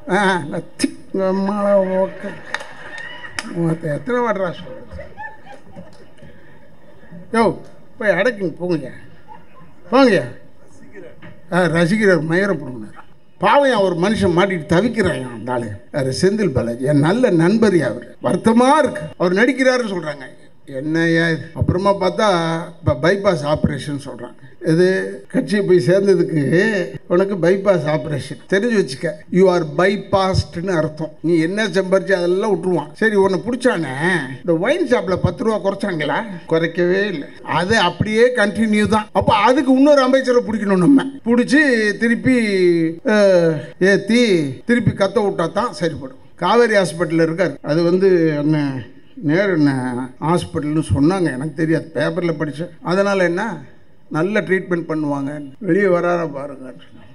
ஆ நான் திக் மழை ஓக்க மொத்த எத்தனை வாட்டரா சொல்கிறது யோ போய் அடக்குங்க போங்கய்யா போங்கய்யா ஆ ரசிகர் மயிரப்படுனார் பாவையா ஒரு மனுஷன் மாட்டிட்டு தவிக்கிறான் அந்த ஆளு யாரு செந்தில் பாலாஜி என் நல்ல நண்பர் அவர் வருத்தமா இருக்கு அவர் நடிக்கிறாருன்னு சொல்றாங்க என்னய்யா இது அப்புறமா பார்த்தா இப்போ பைபாஸ் ஆப்ரேஷன் சொல்கிறாங்க இது கட்சியை போய் சேர்ந்ததுக்கு உனக்கு பைபாஸ் ஆப்ரேஷன் தெரிஞ்சு வச்சுக்க யூ ஆர் பைபாஸ்ட்னு அர்த்தம் நீ என்ன சம்பாரிச்சு அதெல்லாம் விட்டுருவான் சரி உன்னை பிடிச்சானே இந்த ஒயின் ஷாப்பில் பத்து ரூபா குறைச்சாங்களா குறைக்கவே இல்லை அது அப்படியே கண்டினியூ தான் அப்போ அதுக்கு இன்னொரு அமைச்சரை பிடிக்கணும் நம்ம பிடிச்சி திருப்பி அஹ், ஏத்தி திருப்பி கத்த விட்டா தான் சரிப்படும் காவேரி ஹாஸ்பிட்டலில் இருக்கார் அது வந்து என்ன நேரு என்ன ஹாஸ்பிட்டல்னு சொன்னாங்க எனக்கு தெரியாது பேப்பரில் படித்தேன் அதனால் என்ன நல்ல ட்ரீட்மெண்ட் பண்ணுவாங்க வெளியே வராரா பாருங்க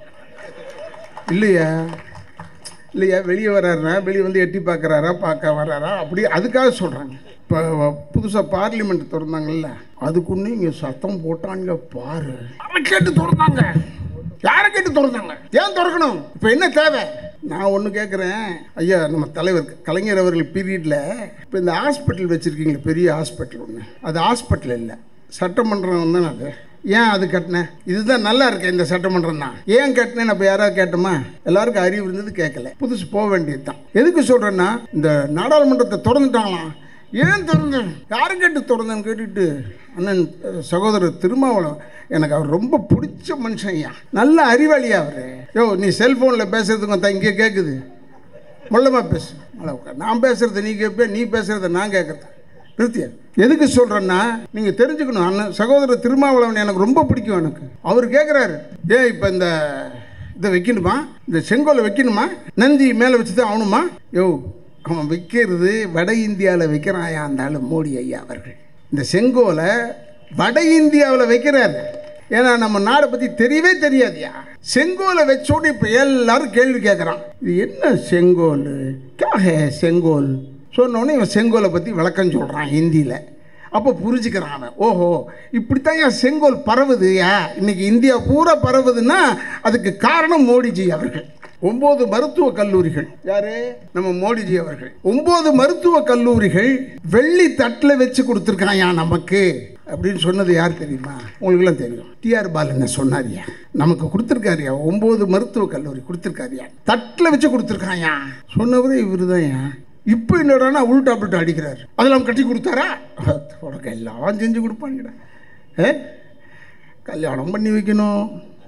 இல்லையா இல்லையா வெளியே வர்றாருனா வெளியே வந்து எட்டி பார்க்குறாரா பார்க்க வர்றாரா அப்படி அதுக்காக சொல்கிறாங்க இப்போ புதுசாக பார்லிமெண்ட் திறந்தாங்கல்ல அதுக்குன்னு இங்கே சத்தம் போட்டாங்க பாரு யாரை கேட்டு திறந்தாங்க யாரை கேட்டு திறந்தாங்க ஏன் திறக்கணும் இப்போ என்ன தேவை நான் ஒன்று கேட்குறேன் ஐயா நம்ம தலைவர் கலைஞர் அவர்கள் பீரியடில் இப்போ இந்த ஹாஸ்பிட்டல் வச்சுருக்கீங்களே பெரிய ஹாஸ்பிட்டல் ஒன்று அது ஹாஸ்பிட்டல் இல்லை சட்டமன்றம் தானே அது ஏன் அது கட்டினேன் இதுதான் நல்லா இருக்கு இந்த சட்டமன்றம் தான் ஏன் கட்டினேன் அப்போ யாராவது கேட்டோமா எல்லாருக்கும் அறிவு இருந்தது கேட்கல புதுசு போக வேண்டியது தான் எதுக்கு சொல்கிறேன்னா இந்த நாடாளுமன்றத்தை திறந்துட்டாங்களாம் ஏன் திறந்தேன் யாரை கேட்டு திறந்தேன்னு கேட்டுட்டு அண்ணன் அஹ், சகோதரர் திருமாவளவன் எனக்கு அவர் ரொம்ப பிடிச்ச மனுஷன் ஐயா நல்ல அறிவாளியா அவர் யோ நீ செல்ஃபோனில் பேசுறதுக்கு வந்தா இங்கே கேட்குது மொல்லமாக பேசு நல்லா உட்கார். நான் பேசுகிறத நீ கேட்பே நீ பேசுகிறத நான் கேட்குறது நிறுத்தியா எதுக்கு சொல்கிறேன்னா நீங்கள் தெரிஞ்சுக்கணும் அண்ணன் சகோதரர் திருமாவளவன் எனக்கு ரொம்ப பிடிக்கும் எனக்கு அவர் கேட்குறாரு ஏன் இப்போ இந்த இதை வைக்கணுமா இந்த செங்கோலை வைக்கணுமா நந்தி மேலே வச்சு தான் ஆகணுமா யோ அவன் வைக்கிறது வட இந்தியாவில் வைக்கிறாயா அந்த ஆளு மோடி ஐயா அவர்கள் இந்த செங்கோலை வட இந்தியாவில் வைக்கிறாரு ஏன்னா நம்ம நாடை பற்றி தெரியவே தெரியாதுயா செங்கோலை வச்சோடு இப்போ எல்லாரும் கேள்வி கேட்குறான் இது என்ன செங்கோல் கே ஹே செங்கோல் சொன்னோடனே இவன் செங்கோலை பற்றி விளக்கம் சொல்கிறான் ஹிந்தியில் அப்போ புரிஞ்சுக்கிறான் அவன் ஓஹோ இப்படித்தான் என் செங்கோல் பரவுது யா இன்னைக்கு இந்தியா பூரா பரவுதுன்னா அதுக்கு காரணம் மோடிஜி அவர்கள் ஒன்பது மருத்துவ கல்லூரிகள் யாரு நம்ம மோடிஜி அவர்கள் ஒன்பது மருத்துவ கல்லூரிகள் வெள்ளி தட்டில் வச்சு கொடுத்துருக்காயா நமக்கு அப்படின்னு சொன்னது யார் தெரியுமா உங்களுக்குலாம் தெரியும் டிஆர் பாலன் சொன்னாரியா நமக்கு கொடுத்துருக்காருயா ஒன்பது மருத்துவ கல்லூரி கொடுத்துருக்காருயா தட்டில் வச்சு கொடுத்துருக்காயா சொன்னவரே இவரு இப்போ என்னடானா உள்டா புல்ட்டா அடிக்கிறார் அதெல்லாம் கட்டி கொடுத்தாரா உனக்கு எல்லாம் செஞ்சு கொடுப்பாங்கடா ஏ கல்யாணம் பண்ணி வைக்கணும்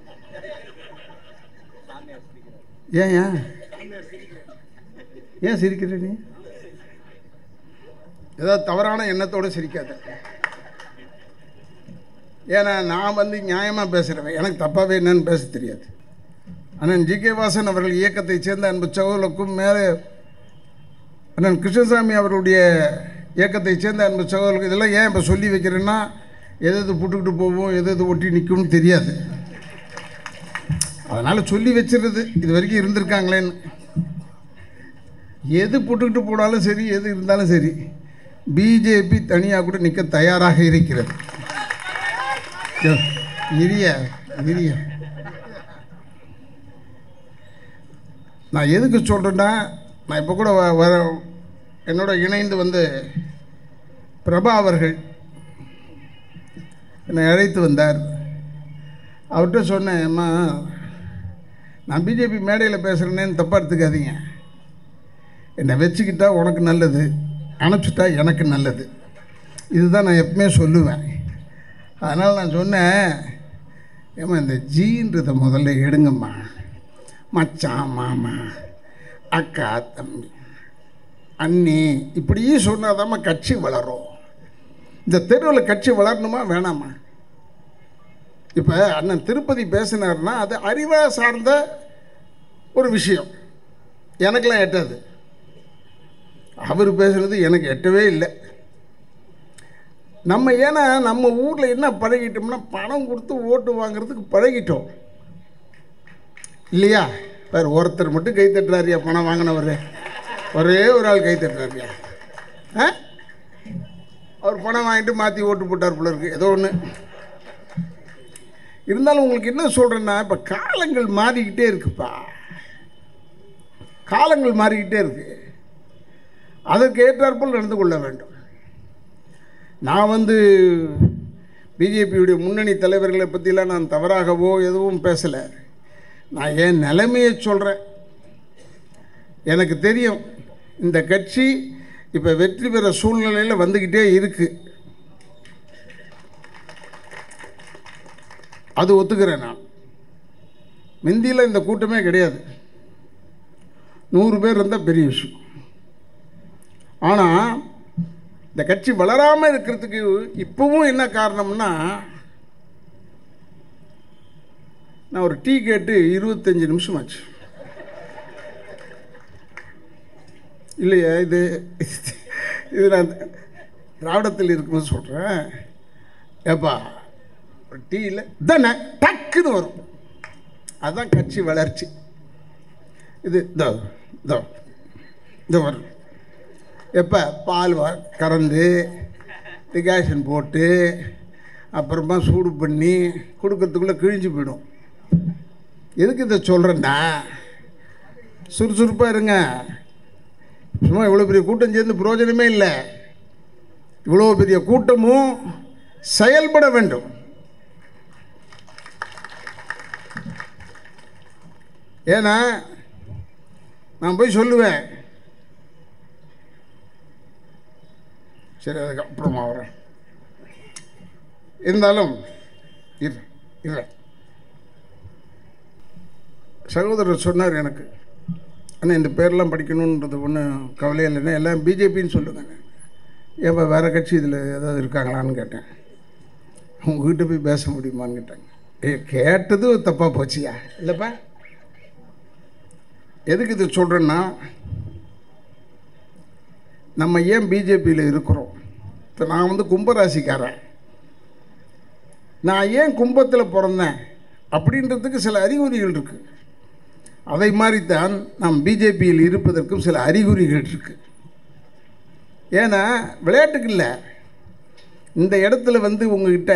ஏன் ஏன் ஏன் சிரிக்கிற நீ ஏதாவது தவறான எண்ணத்தோட சிரிக்காத ஏன்னா நான் வந்து நியாயமாக பேசுகிறவன் எனக்கு தப்பாகவே என்னன்னு பேச தெரியாது அண்ணன் ஜி கே வாசன் அவர்கள் இயக்கத்தைச் சேர்ந்த அன்பு சகோதரருக்கும் மேலே அண்ணன் கிருஷ்ணசாமி அவர்களுடைய இயக்கத்தைச் சேர்ந்த அன்பு சகோதரர்களுக்கு இதெல்லாம் ஏன் இப்போ சொல்லி வைக்கிறேன்னா எது எது புட்டுக்கிட்டு போவோம் எது எது ஒட்டி நிற்கும்னு தெரியாது அதனால் சொல்லி வச்சிருது இது வரைக்கும் இருந்திருக்காங்களேன்னு எது புட்டுக்கிட்டு போனாலும் சரி எது இருந்தாலும் சரி பிஜேபி தனியாக கூட நிற்க தயாராக இருக்கிறது யோ, இரிய இரிய நான் எதுக்கு சொல்கிறேன்னா நான் இப்போ கூட வ- வர என்னோட இணைந்து வந்து பிரபா அவர்கள் என்னை அழைத்து வந்தார் அவர்கிட்ட சொன்னேன் அம்மா நான் பிஜேபி மேடையில் பேசுகிறேன்னு தப்பாக எடுத்துக்காதீங்க என்னை வச்சுக்கிட்டா உனக்கு நல்லது அனுப்பிச்சிட்டா எனக்கு நல்லது இதுதான் நான் எப்பவுமே சொல்லுவேன் அதனால் நான் சொன்னேன் ஏம்மா இந்த ஜீன்றதை முதல்ல எடுங்கம்மா மச்சான் மாமா அக்கா தம்பி அண்ணி இப்படியே சொன்னாதாம்மா கட்சி வளரும் இந்த தெருவில் கட்சி வளரணுமா வேணாமா இப்போ அண்ணன் திருப்பதி பேசினார்னா அது அறிவா சார்ந்த ஒரு விஷயம் எனக்கெல்லாம் எட்டாது அவர் பேசுனது எனக்கு எட்டவே இல்லை நம்ம ஏன்னா நம்ம ஊரில் என்ன பழகிட்டோம்னா பணம் கொடுத்து ஓட்டு வாங்குறதுக்கு பழகிட்டோம் இல்லையா வேறு ஒருத்தர் மட்டும் கை தட்டுறாருயா பணம் வாங்கினவர் ஒரே ஒரு ஆள் கை தட்டுறாருயா ஆ அவர் பணம் வாங்கிட்டு மாற்றி ஓட்டு போட்டார் போல இருக்கு ஏதோ ஒன்று இருந்தாலும் உங்களுக்கு என்ன சொல்கிறேன்னா இப்போ காலங்கள் மாறிக்கிட்டே இருக்குப்பா காலங்கள் மாறிக்கிட்டே இருக்கு அதற்கு ஏற்றாற்போல் நடந்து கொள்ள வேண்டும் நான் வந்து பிஜேபியுடைய முன்னணி தலைவர்களை பற்றிலாம் நான் தவறாகவோ எதுவும் பேசலை நான் என் நிலைமையை சொல்கிறேன் எனக்கு தெரியும் இந்த கட்சி இப்போ வெற்றி பெற சூழ்நிலையில் வந்துக்கிட்டே இருக்குது அது ஒத்துக்கிறேன் நான் முந்தியில் இந்த கூட்டமே கிடையாது நூறு பேர் இருந்தால் பெரிய விஷயம் ஆனால் இந்த கட்சி வளராமல் இருக்கிறதுக்கு இப்போவும் என்ன காரணம்னா நான் ஒரு டீ கேட்டு இருபத்தஞ்சி நிமிஷம் ஆச்சு இல்லையா இது இது நான் திராவிடத்தில் இருக்கும்போது சொல்கிறேன் ஏப்பா ஒரு டீயில் தானே டக்குன்னு வரும் அதுதான் கட்சி வளர்ச்சி இது இதோ இதோ இதோ வரும் எப்போ பால் வ கறந்து டிகாஷன் போட்டு அப்புறமா சூடு பண்ணி கொடுக்கறதுக்குள்ளே கிழிஞ்சு போயிடும் எதுக்கு இதை சொல்கிறேன்னா சுறுசுறுப்பாக இருங்க சும்மா இவ்வளோ பெரிய கூட்டம் சேர்ந்து பிரயோஜனமே இல்லை இவ்வளோ பெரிய கூட்டமும் செயல்பட வேண்டும் ஏன்னா நான் போய் சொல்லுவேன் சரி அதுக்கு அப்புறமா வரேன் இருந்தாலும் இரு இல்லை சகோதரர் சொன்னார் எனக்கு ஆனால் இந்த பேர்லாம் படிக்கணுன்றது ஒன்றும் கவலையே இல்லைன்னா எல்லாம் பிஜேபின்னு சொல்லுங்க ஏப்பா வேறு கட்சி இதில் ஏதாவது இருக்காங்களான்னு கேட்டேன் உங்ககிட்ட போய் பேச முடியுமான்னு கேட்டாங்க ஏ கேட்டது தப்பாக போச்சியா இல்லைப்பா எதுக்கு இது சொல்கிறேன்னா நம்ம ஏன் பிஜேபியில் இருக்கிறோம் இப்போ நான் வந்து கும்பராசிக்காரன் நான் ஏன் கும்பத்தில் பிறந்தேன் அப்படின்றதுக்கு சில அறிகுறிகள் இருக்குது அதை மாதிரித்தான் நாம் பிஜேபியில் இருப்பதற்கும் சில அறிகுறிகள் இருக்குது ஏன்னா விளையாட்டுக்கு இல்லை இந்த இடத்துல வந்து உங்ககிட்ட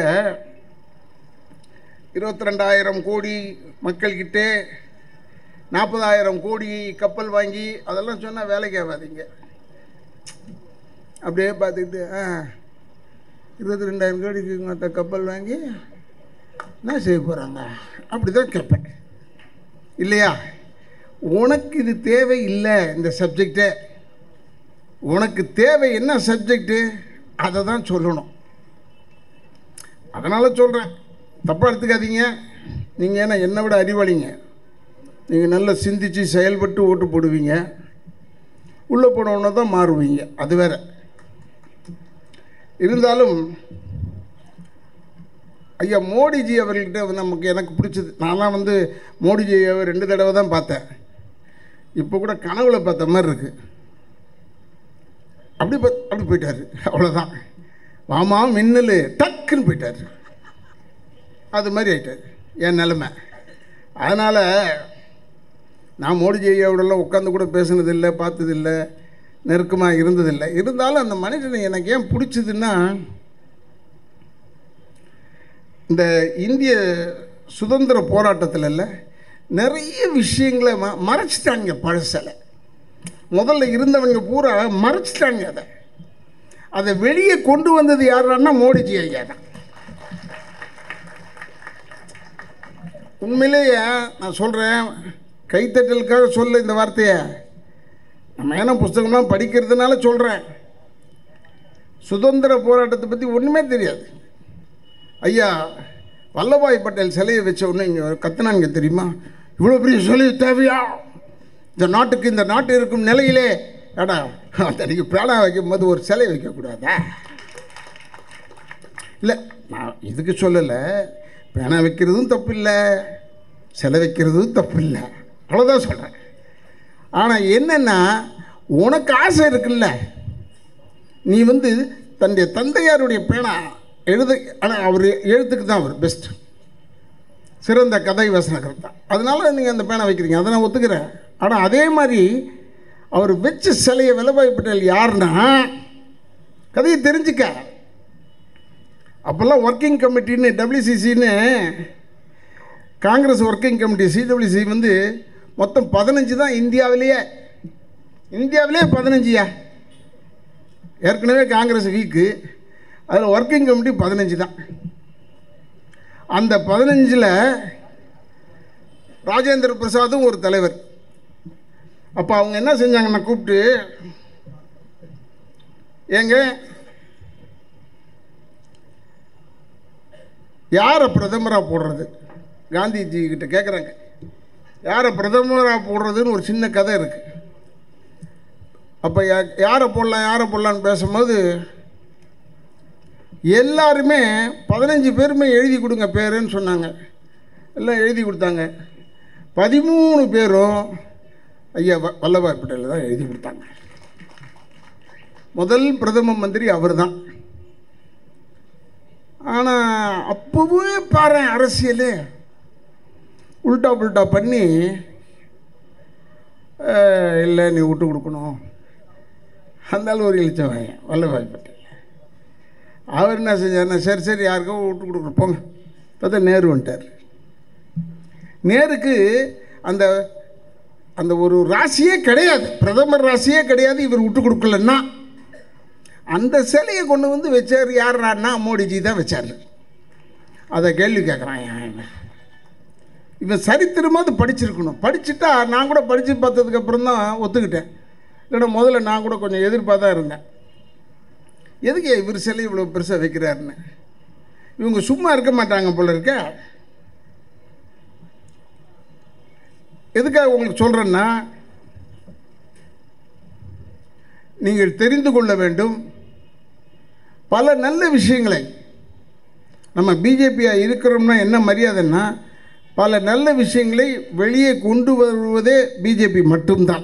இருபத்தி ரெண்டாயிரம் கோடி மக்கள்கிட்டே நாற்பதாயிரம் கோடி கப்பல் வாங்கி அதெல்லாம் சொன்னால் வேலைக்கு ஆகாதீங்க அப்படியே பார்த்துக்கிட்டு ஆ இருபத்தி ரெண்டாயிரம் கோடிக்கு மற்ற கப்பல் வாங்கி என்ன செய்ய போகிறாங்க அப்படி தான் கேட்பேன் இல்லையா உனக்கு இது தேவை இல்லை இந்த சப்ஜெக்டே உனக்கு தேவை என்ன சப்ஜெக்டு அதை தான் சொல்லணும் அதனால் சொல்கிறேன் தப்பாக எடுத்துக்காதீங்க நீங்கள் ஏன்னா என்னை விட அறிவாளிங்க நீங்கள் நல்லா சிந்தித்து செயல்பட்டு ஓட்டு போடுவீங்க உள்ளே போனவுடனே தான் மாறுவீங்க அது வேற இருந்தாலும் ஐயா மோடிஜி அவர்கள்ட்ட வந்து நமக்கு எனக்கு பிடிச்சது நான்லாம் வந்து மோடிஜியை ரெண்டு தடவை தான் பார்த்தேன் இப்போ கூட கனவுல பார்த்த மாதிரி இருக்கு அப்படி பா- அப்படி போயிட்டாரு அவ்வளோதான் வாமா மின்னல் டக்குன்னு போயிட்டாரு அது மாதிரி ஆயிட்டாரு என் நிலைமை அதனால் நான் மோடிஜி ஐயாவோடலாம் உட்காந்து கூட பேசுனதில்லை பார்த்ததில்லை நெருக்கமாக இருந்ததில்லை இருந்தாலும் அந்த மனுஷனை எனக்கு ஏன் பிடிச்சதுன்னா இந்த இந்திய சுதந்திர போராட்டத்தில் இல்லை நிறைய விஷயங்களை ம மறைச்சிட்டாங்க பழசலை முதல்ல இருந்தவங்க பூரா மறைச்சிட்டாங்க அதை அதை வெளியே கொண்டு வந்தது யாருன்னா மோடிஜி ஐயா தான் உண்மையிலேயே நான் சொல்கிறேன் கைத்தட்டலுக்காக சொல்ல இந்த வார்த்தையை நம்ம ஏன்னா புஸ்தகம்லாம் படிக்கிறதுனால சொல்கிறேன் சுதந்திர போராட்டத்தை பற்றி ஒன்றுமே தெரியாது ஐயா வல்லபாய் பட்டேல் சிலையை வச்ச உடனே இங்கே கத்துனாங்க தெரியுமா இவ்வளோ பெரிய சிலை தேவையா இந்த நாட்டுக்கு இந்த நாட்டு இருக்கும் நிலையிலே ஏடா அன்றைக்கு பேனா வைக்கும் போது ஒரு சிலை வைக்கக்கூடாதா இல்லை நான் இதுக்கு சொல்லலை பேனா வைக்கிறதும் தப்பு இல்லை சிலை வைக்கிறதும் தப்பு இல்லை அவ்வளோதான் சொல்கிறேன் ஆனால் என்னென்னா உனக்கு ஆசை இருக்குல்ல நீ வந்து தன்னுடைய தந்தையாருடைய பேனா எழுத ஆனால் அவர் எழுத்துக்கு தான் அவர் பெஸ்ட் சிறந்த கதை வசனகர்த்தா அதனால நீங்கள் அந்த பேனா வைக்கிறீங்க அதை நான் ஒத்துக்கிறேன் ஆனால் அதே மாதிரி அவர் வச்ச சிலையை விலபாய் பட்டேல் யாருன்னா கதையை தெரிஞ்சுக்க அப்போல்லாம் ஒர்க்கிங் கமிட்டின்னு டபிள்யூசிசின்னு காங்கிரஸ் ஒர்க்கிங் கமிட்டி சிடபிள்யூசி வந்து மொத்தம் பதினஞ்சு தான் இந்தியாவிலேயே இந்தியாவிலே பதினஞ்சுயா ஏற்கனவே காங்கிரஸ் வீக்கு அதில் ஒர்க்கிங் கமிட்டி பதினஞ்சு தான் அந்த பதினஞ்சில் ராஜேந்திர பிரசாதும் ஒரு தலைவர் அப்போ அவங்க என்ன செஞ்சாங்கன்னா கூப்பிட்டு ஏங்க யாரை பிரதமராக போடுறது காந்திஜி கிட்ட கேட்குறாங்க யாரை பிரதமராக போடுறதுன்னு ஒரு சின்ன கதை இருக்குது அப்போ யாரை போடலாம் யாரை போடலான்னு பேசும்போது எல்லாருமே பதினஞ்சு பேருமே எழுதி கொடுங்க பேருன்னு சொன்னாங்க எல்லாம் எழுதி கொடுத்தாங்க பதிமூணு பேரும் ஐயா வ வல்லபாய் பட்டேல் தான் எழுதி கொடுத்தாங்க முதல் பிரதம மந்திரி அவர் தான் ஆனால் அப்போவே பாரு அரசியல் உல்டா புல்டா பண்ணி அஹ், இல்லை நீ விட்டு கொடுக்கணும் அந்த ஒரு இழிச்சவன் வல்லபாய் பட்டேல் அவர் என்ன செஞ்சார்னா சரி சரி யாருக்கோ விட்டு கொடுக்கணும் போங்க பார்த்தா நேரு வந்துட்டார் நேருக்கு அந்த அந்த ஒரு ராசியே கிடையாது பிரதமர் ராசியே கிடையாது இவர் விட்டு கொடுக்கலன்னா அந்த சிலையை கொண்டு வந்து வச்சார் யாருன்னா மோடிஜி தான் வச்சார் அதை கேள்வி கேட்குறான் இவன். இவன் சரித்திரமாவது படிச்சிருக்கணும் படிச்சுட்டா நான் கூட படித்து பார்த்ததுக்கப்புறம் தான் ஒத்துக்கிட்டேன் இல்லைன்னா முதல்ல நான் கூட கொஞ்சம் எதிர்ப்பாக இருந்தேன் எதுக்கு இவர் சிலை இவ்வளோ பெருசாக வைக்கிறாருன்னு இவங்க சும்மா இருக்க மாட்டாங்க போல இருக்க எதுக்காக உங்களுக்கு சொல்கிறேன்னா நீங்கள் தெரிந்து கொள்ள வேண்டும் பல நல்ல விஷயங்களை நம்ம பிஜேபியாக இருக்கிறோம்னா என்ன மரியாதைன்னா பல நல்ல விஷயங்களை வெளியே கொண்டு வருவதே பிஜேபி மட்டும்தான்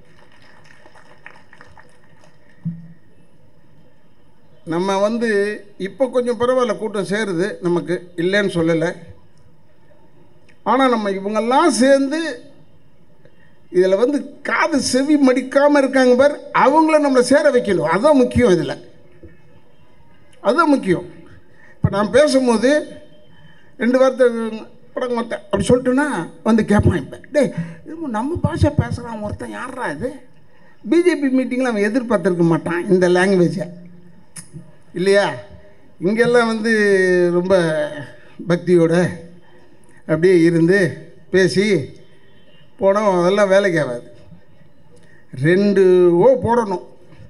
நம்ம வந்து இப்போ கொஞ்சம் பரவாயில்ல கூட்டம் சேருது நமக்கு இல்லைன்னு சொல்லலை ஆனால் நம்ம இவங்கெல்லாம் சேர்ந்து இதில் வந்து காது செவி மடிக்காமல் இருக்காங்க பார் அவங்கள நம்மளை சேர வைக்கணும் அதுதான் முக்கியம் இதில் அதுதான் முக்கியம் இப்போ நான் பேசும்போது ரெண்டு வார்த்தை படம் மொத்தம் அப்படி சொல்லிட்டுன்னா வந்து கேட்பான் இப்போ டேய் இது நம்ம பாஷை பேசுகிறான் ஒருத்தன் யாரா இது பிஜேபி மீட்டிங்கில் அவன் எதிர்பார்த்துருக்க மாட்டான் இந்த லாங்குவேஜை இல்லையா இங்கெல்லாம் வந்து ரொம்ப பக்தியோட அப்படியே இருந்து பேசி போனோம் அதெல்லாம் வேலைக்கு ஆகாது ரெண்டு ஓ போடணும்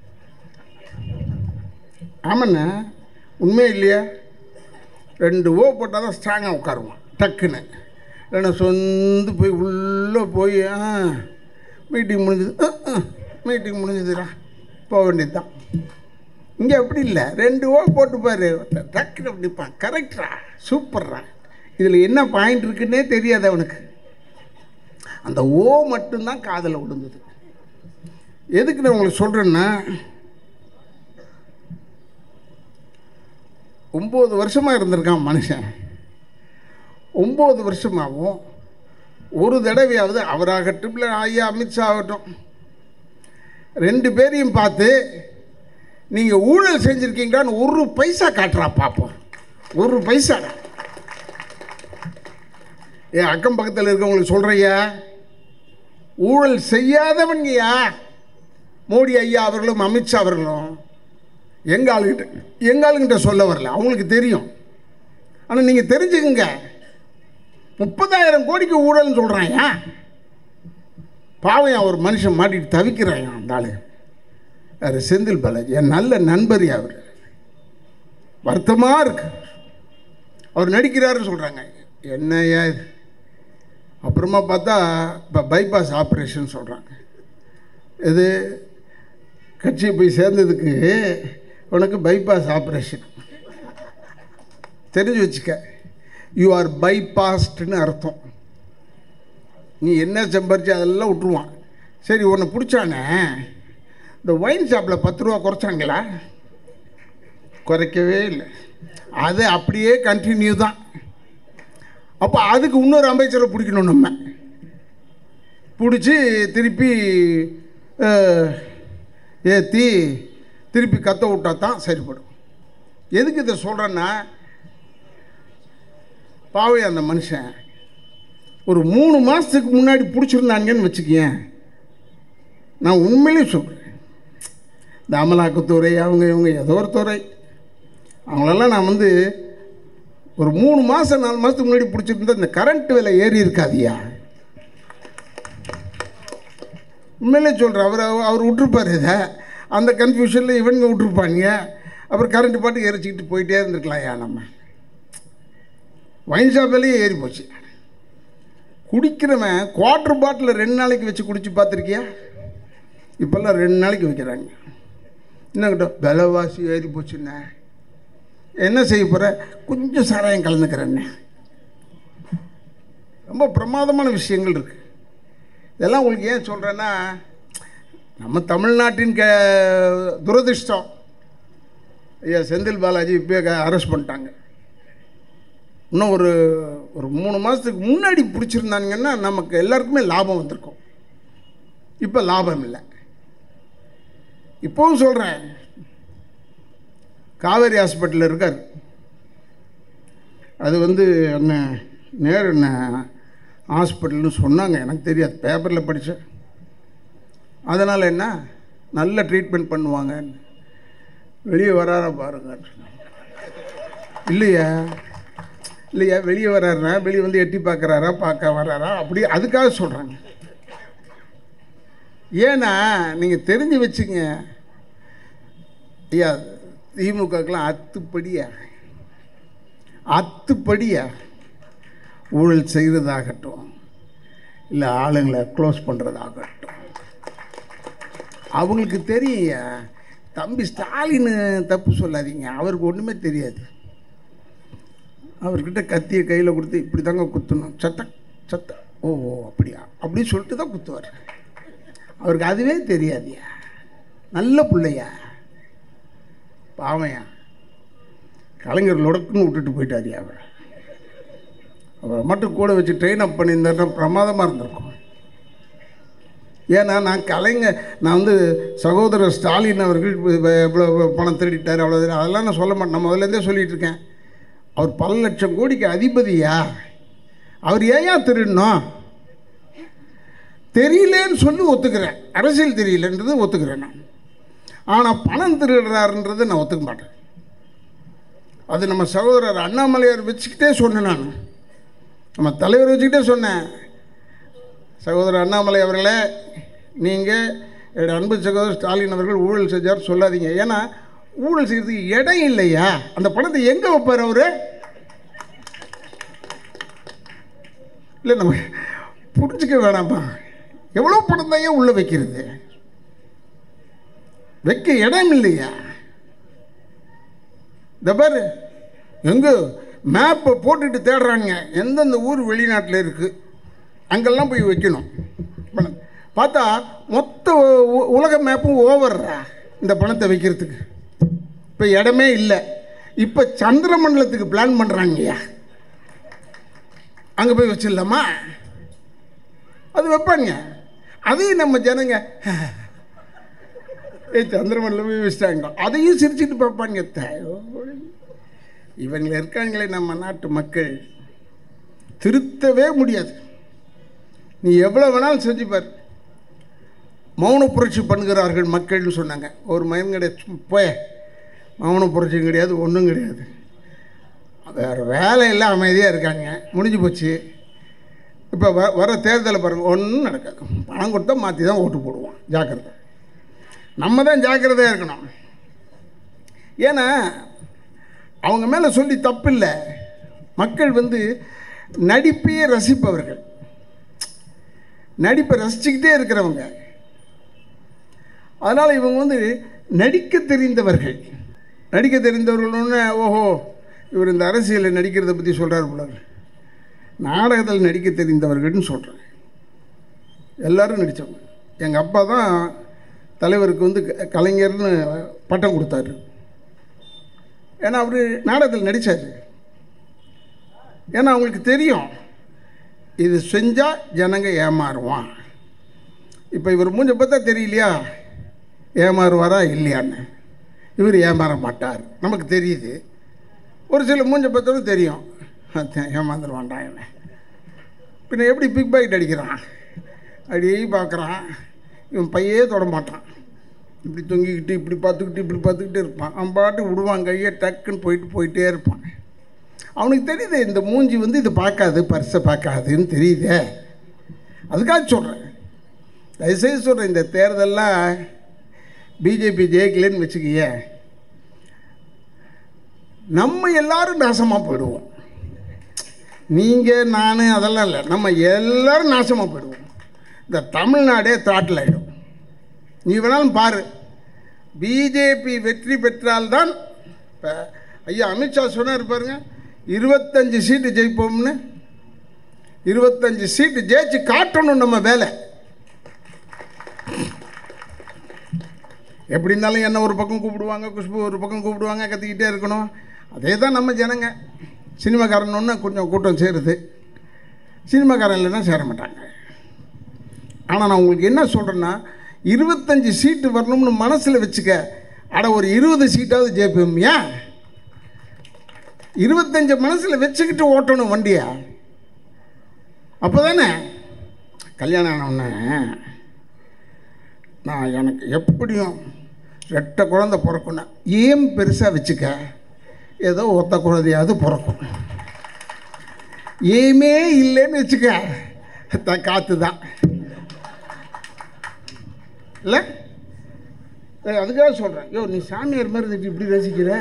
ஆமாண்ணா உண்மை இல்லையா ரெண்டு ஓ போட்டால் தான் ஸ்ட்ராங்காக உட்காருவான் டக்குன்னு இல்லைன்னா சொந்து போய் உள்ளே போய் ஆ மீட்டிங் முடிஞ்சது மீட்டிங் முடிஞ்சதுடா போக வேண்டியது தான் இங்கே அப்படி இல்லை ரெண்டு ஓ போட்டு பாரு டக்குன்னு நிற்பான் கரெக்டா சூப்பர்ரா இதில் என்ன பாயிண்ட் இருக்குன்னே தெரியாது அவனுக்கு அந்த ஓ மட்டும்தான் காதில் விழுந்தது எதுக்கு நான் உங்களுக்கு சொல்கிறேன்னா ஒம்பது வருஷமாக இருந்திருக்கான் மனுஷன் ஒம்பது வருஷமாகவும் ஒரு தடவையாவது அவராகட்டும் இல்லை ஐயா அமித்ஷா ஆகட்டும் ரெண்டு பேரையும் பார்த்து நீங்கள் ஊழல் செஞ்சுருக்கீங்களான்னு ஒரு பைசா காட்டுறா பார்ப்போம் ஒரு பைசா என் அக்கம் பக்கத்தில் இருக்கவங்களுக்கு சொல்கிறையா ஊழல் செய்யாதவங்கயா மோடி ஐயா அவர்களும் அமித்ஷா அவர்களும் எங்கள் ஆளுகிட்ட எங்கள் ஆளுங்கிட்ட சொல்ல வரல அவங்களுக்கு தெரியும் ஆனால் நீங்கள் தெரிஞ்சுக்குங்க முப்பதாயிரம் கோடிக்கு ஊழல்னு சொல்கிறாயா பாவம் ஒரு மனுஷன் மாட்டிட்டு தவிக்கிறான் அந்த ஆளு யார் செந்தில் பாலாஜி என் நல்ல நண்பர் அவர் வருத்தமாக இருக்கு அவர் நடிக்கிறாருன்னு சொல்கிறாங்க என்னையா இது அப்புறமா பார்த்தா இப்போ பைபாஸ் ஆப்ரேஷன் சொல்கிறாங்க இது கட்சி போய் சேர்ந்ததுக்கு உனக்கு பைபாஸ் ஆப்ரேஷன் தெரிஞ்சு வச்சுக்க யூ ஆர் பைபாஸ்ட்னு அர்த்தம் நீ என்ன சம்பாரிச்சு அதெல்லாம் விட்ருவான் சரி உன்னை பிடிச்சானே இந்த ஒயின் ஷாப்பில் பத்து ரூபா குறைச்சாங்களா குறைக்கவே இல்லை அது அப்படியே கண்டினியூ தான் அப்போ அதுக்கு இன்னொரு அமைச்சரை பிடிக்கணும் நம்ம பிடிச்சி திருப்பி ஏற்றி திருப்பி கத்த விட்டா தான் சரிப்படும் எதுக்கு இதை சொல்கிறேன்னா பாவே அந்த மனுஷன் ஒரு மூணு மாதத்துக்கு முன்னாடி பிடிச்சிருந்தாங்கன்னு வச்சுக்கேன் நான் உண்மையிலே சொல்கிறேன் இந்த அமலாக்கத்துறை அவங்க இவங்க ஏதோ ஒரு துறை அவங்களெல்லாம் நான் வந்து ஒரு மூணு மாதம் நாலு மாதத்துக்கு முன்னாடி பிடிச்சிருந்தா இந்த கரண்ட் விலை ஏறி இருக்காதியா உண்மையிலே சொல்கிறேன் அவர் அவர் விட்டுருப்பார் இதை அந்த கன்ஃபியூஷனில் இவனுங்க விட்டுருப்பாங்க அப்புறம் கரண்ட் பாட்டு எரிச்சிக்கிட்டு போயிட்டே இருந்திருக்கலாம்யா நம்ம வைன் ஷாப் விலையே ஏறி போச்சு குடிக்கிறவன் குவார்ட்டர் பாட்டில் ரெண்டு நாளைக்கு வச்சு குடிச்சு பார்த்துருக்கியா இப்போல்லாம் ரெண்டு நாளைக்கு வைக்கிறாங்க என்னங்கிட்ட விலைவாசி ஏறி போச்சுண்ணே என்ன செய்ய போகிற கொஞ்சம் சாராயம் கலந்துக்கிறேன்னே ரொம்ப பிரமாதமான விஷயங்கள் இருக்குது இதெல்லாம் உங்களுக்கு ஏன் சொல்கிறேன்னா நம்ம தமிழ்நாட்டின் க துரதிர்ஷ்டம் ஐயா செந்தில் பாலாஜி இப்போ அரெஸ்ட் பண்ணிட்டாங்க இன்னும் ஒரு ஒரு மூணு மாதத்துக்கு முன்னாடி பிடிச்சிருந்தாங்கன்னா நமக்கு எல்லாருக்குமே லாபம் வந்திருக்கும் இப்போ லாபம் இல்லை இப்போவும் சொல்கிறேன் காவேரி ஹாஸ்பிட்டலில் இருக்கார் அது வந்து என்ன நேரு என்ன ஹாஸ்பிட்டல்னு சொன்னாங்க எனக்கு தெரியாது பேப்பரில் படித்தேன் அதனால் என்ன நல்ல ட்ரீட்மெண்ட் பண்ணுவாங்க வெளியே வராரா பாருங்க இல்லையா இல்லையா வெளியே வர்றாருனா வெளியே வந்து எட்டி பார்க்குறாரா பார்க்க வர்றாரா அப்படி அதுக்காக சொல்கிறாங்க ஏன்னா நீங்கள் தெரிஞ்சு வச்சுங்க ஐயா திமுகக்கெலாம் அத்துப்படியா அத்துப்படியா ஊழல் செய்கிறதாகட்டும் இல்லை ஆளுங்களை க்ளோஸ் பண்ணுறதாகட்டும் அவங்களுக்கு தெரியும்யா தம்பி ஸ்டாலின் தப்பு சொல்லாதீங்க அவருக்கு ஒன்றுமே தெரியாது அவர்கிட்ட கத்தியை கையில் கொடுத்து இப்படி தாங்க குத்தணும் சத்த சத்த ஓ ஓ அப்படியா அப்படின்னு சொல்லிட்டு தான் குத்துவார் அவருக்கு அதுவே தெரியாதுயா நல்ல பிள்ளையா பாவையா கலைஞர் லொடக்குன்னு விட்டுட்டு போயிட்டாரியா அவர் அவரை மட்டும் கூட வச்சு ட்ரெயின் அப் பண்ணியிருந்தாருன்னா பிரமாதமாக இருந்திருக்கும் ஏன்னா நான் கலைஞர் நான் வந்து சகோதரர் ஸ்டாலின் அவர்கள் எவ்வளோ பணம் திருடிட்டார் அவ்வளோ அதெல்லாம் நான் சொல்ல மாட்டேன் நான் முதல்லேருந்தே சொல்லிகிட்டு இருக்கேன் அவர் பல லட்சம் கோடிக்கு அதிபதியா அவர் ஏயா திருடணும் தெரியலேன்னு சொல்லி ஒத்துக்கிறேன் அரசியல் தெரியலன்றது ஒத்துக்கிறேன் நான் ஆனால் பணம் திருடுறாருன்றதை நான் ஒத்துக்க மாட்டேன் அது நம்ம சகோதரர் அண்ணாமலையார் வச்சுக்கிட்டே சொன்னேன் நான் நம்ம தலைவர் வச்சுக்கிட்டே சொன்னேன் சகோதரர் அண்ணாமலை அவர்களே நீங்கள் என்னோட அன்பு சகோதரர் ஸ்டாலின் அவர்கள் ஊழல் செஞ்சார் சொல்லாதீங்க ஏன்னா ஊழல் செய்யறதுக்கு இடம் இல்லையா அந்த பணத்தை எங்கே வைப்பார் அவரு இல்லை நம்ம புரிஞ்சுக்க வேணாமா எவ்வளோ பணம் தான் ஏன் உள்ளே வைக்கிறது வைக்க இடம் இல்லையா இந்த பாரு எங்கே மேப்பை போட்டுட்டு தேடுறாங்க எந்தெந்த ஊர் வெளிநாட்டில் இருக்குது அங்கெல்லாம் போய் வைக்கணும் பணம். பார்த்தா மொத்த உ- உலக மேப்பும் ஓவர்றா இந்த பணத்தை வைக்கிறதுக்கு இப்போ இடமே இல்லை இப்போ சந்திர மண்டலத்துக்கு பிளான் பண்ணுறாங்கய்யா அங்கே போய் வச்சிடலாமா அது வைப்பாங்க அதையும் நம்ம ஜனங்க ஏ சந்திரமண்டலம் போய் வச்சிட்டாங்க அதையும் சிரிச்சிட்டு பார்ப்பாங்க த- இவங்க இருக்காங்களே நம்ம நாட்டு மக்கள் திருத்தவே முடியாது நீ எவ்வளோ வேணாலும் செஞ்சு பார் மௌன புரட்சி பண்ணுகிறார்கள் மக்கள்னு சொன்னாங்க ஒரு மயம் கிடையாது போய மௌன புரட்சியும் கிடையாது ஒன்றும் கிடையாது வேறு வேலையெல்லாம் அமைதியாக இருக்காங்க முடிஞ்சு போச்சு இப்போ வ வர தேர்தலை பாருங்கள் ஒன்றும் நடக்காது பணம் கொடுத்தா மாற்றி தான் ஓட்டு போடுவோம் ஜாக்கிரதை நம்ம தான் ஜாக்கிரதையாக இருக்கணும் ஏன்னா அவங்க மேலே சொல்லி தப்பில்லை மக்கள் வந்து நடிப்பையே ரசிப்பவர்கள் நடிப்பை ரசிச்சுக்கிட்டே இருக்கிறவங்க அதனால் இவங்க வந்து நடிக்க தெரிந்தவர்கள் நடிக்க தெரிந்தவர்கள்னு ஓஹோ இவர் இந்த அரசியலில் நடிக்கிறத பற்றி சொல்கிறார் போல நாடகத்தில் நடிக்க தெரிந்தவர்கள்னு சொல்கிறேன் எல்லாரும் நடித்தவங்க எங்கள் அப்பா தான் தலைவருக்கு வந்து க- கலைஞர்னு பட்டம் கொடுத்தாரு ஏன்னா அவர் நாடகத்தில் நடித்தார் ஏன்னா அவங்களுக்கு தெரியும் இது செஞ்சால் ஜனங்க ஏமாறுவான் இப்போ இவர் மூஞ்ச பார்த்தா தெரியலையா ஏமாறுவாரா இல்லையான்னு இவர் ஏமாற மாட்டார் நமக்கு தெரியுது ஒரு சில மூஞ்ச பார்த்தாலும் தெரியும் அதான் ஏமாந்துருவான்டா இவன் பின்ன எப்படி பிக் பாக்கெட் அடிக்கிறான் அடி பார்க்குறான் இவன் பையே தொட மாட்டான் இப்படி தொங்கிக்கிட்டு இப்படி பார்த்துக்கிட்டு இப்படி பார்த்துக்கிட்டு இருப்பான் அவன் பாட்டு விடுவான் கையை டக்குன்னு போயிட்டு போயிட்டே இருப்பான் அவனுக்கு தெரியுது இந்த மூஞ்சி வந்து இது பார்க்காது பரிசை பார்க்காதுன்னு தெரியுதே அதுக்காக சொல்கிறேன் தயவுசெய்து சொல்கிறேன் இந்த தேர்தல்லாம் பிஜேபி ஜெயிக்கலன்னு வச்சுக்கிய நம்ம எல்லாரும் நாசமாக போயிடுவோம் நீங்கள் நான் அதெல்லாம் இல்லை நம்ம எல்லாரும் நாசமாக போயிடுவோம் இந்த தமிழ்நாடே தாட்டில் ஆகிடும் நீ வேணாலும் பாரு பிஜேபி வெற்றி பெற்றால்தான் இப்போ ஐயா அமித்ஷா சொன்னார் பாருங்க இருபத்தஞ்சு சீட்டு ஜெயிப்போம்னு இருபத்தஞ்சு சீட்டு ஜெயிச்சு காட்டணும் நம்ம வேலை எப்படி இருந்தாலும் என்ன ஒரு பக்கம் கூப்பிடுவாங்க குஷ்பு ஒரு பக்கம் கூப்பிடுவாங்க கத்திக்கிட்டே இருக்கணும் அதே தான் நம்ம ஜனங்க சினிமாக்காரன் ஒன்று கொஞ்சம் கூட்டம் சேருது சினிமாக்காரன் இல்லைன்னா சேர மாட்டாங்க ஆனால் நான் உங்களுக்கு என்ன சொல்கிறேன்னா இருபத்தஞ்சி சீட்டு வரணும்னு மனசில் வச்சுக்க அட ஒரு இருபது சீட்டாவது ஜெயிப்போம் ஏன் இருபத்தஞ்சு மனசில் வச்சுக்கிட்டு ஓட்டணும் வண்டியை அப்போ தானே கல்யாணம் ஆனவுடனே நான் எனக்கு எப்படியும் ரெட்டை குழந்தை பிறக்கணும் ஏன் பெருசாக வச்சுக்க ஏதோ ஒத்த குழந்தையாவது பிறக்கும் ஏமே இல்லைன்னு வச்சுக்க த காற்று தான் இல்லை ஏய், அதுக்காக சொல்கிறேன் யோ நீ சாமியார் மாதிரி இருந்துட்டு இப்படி ரசிக்கிற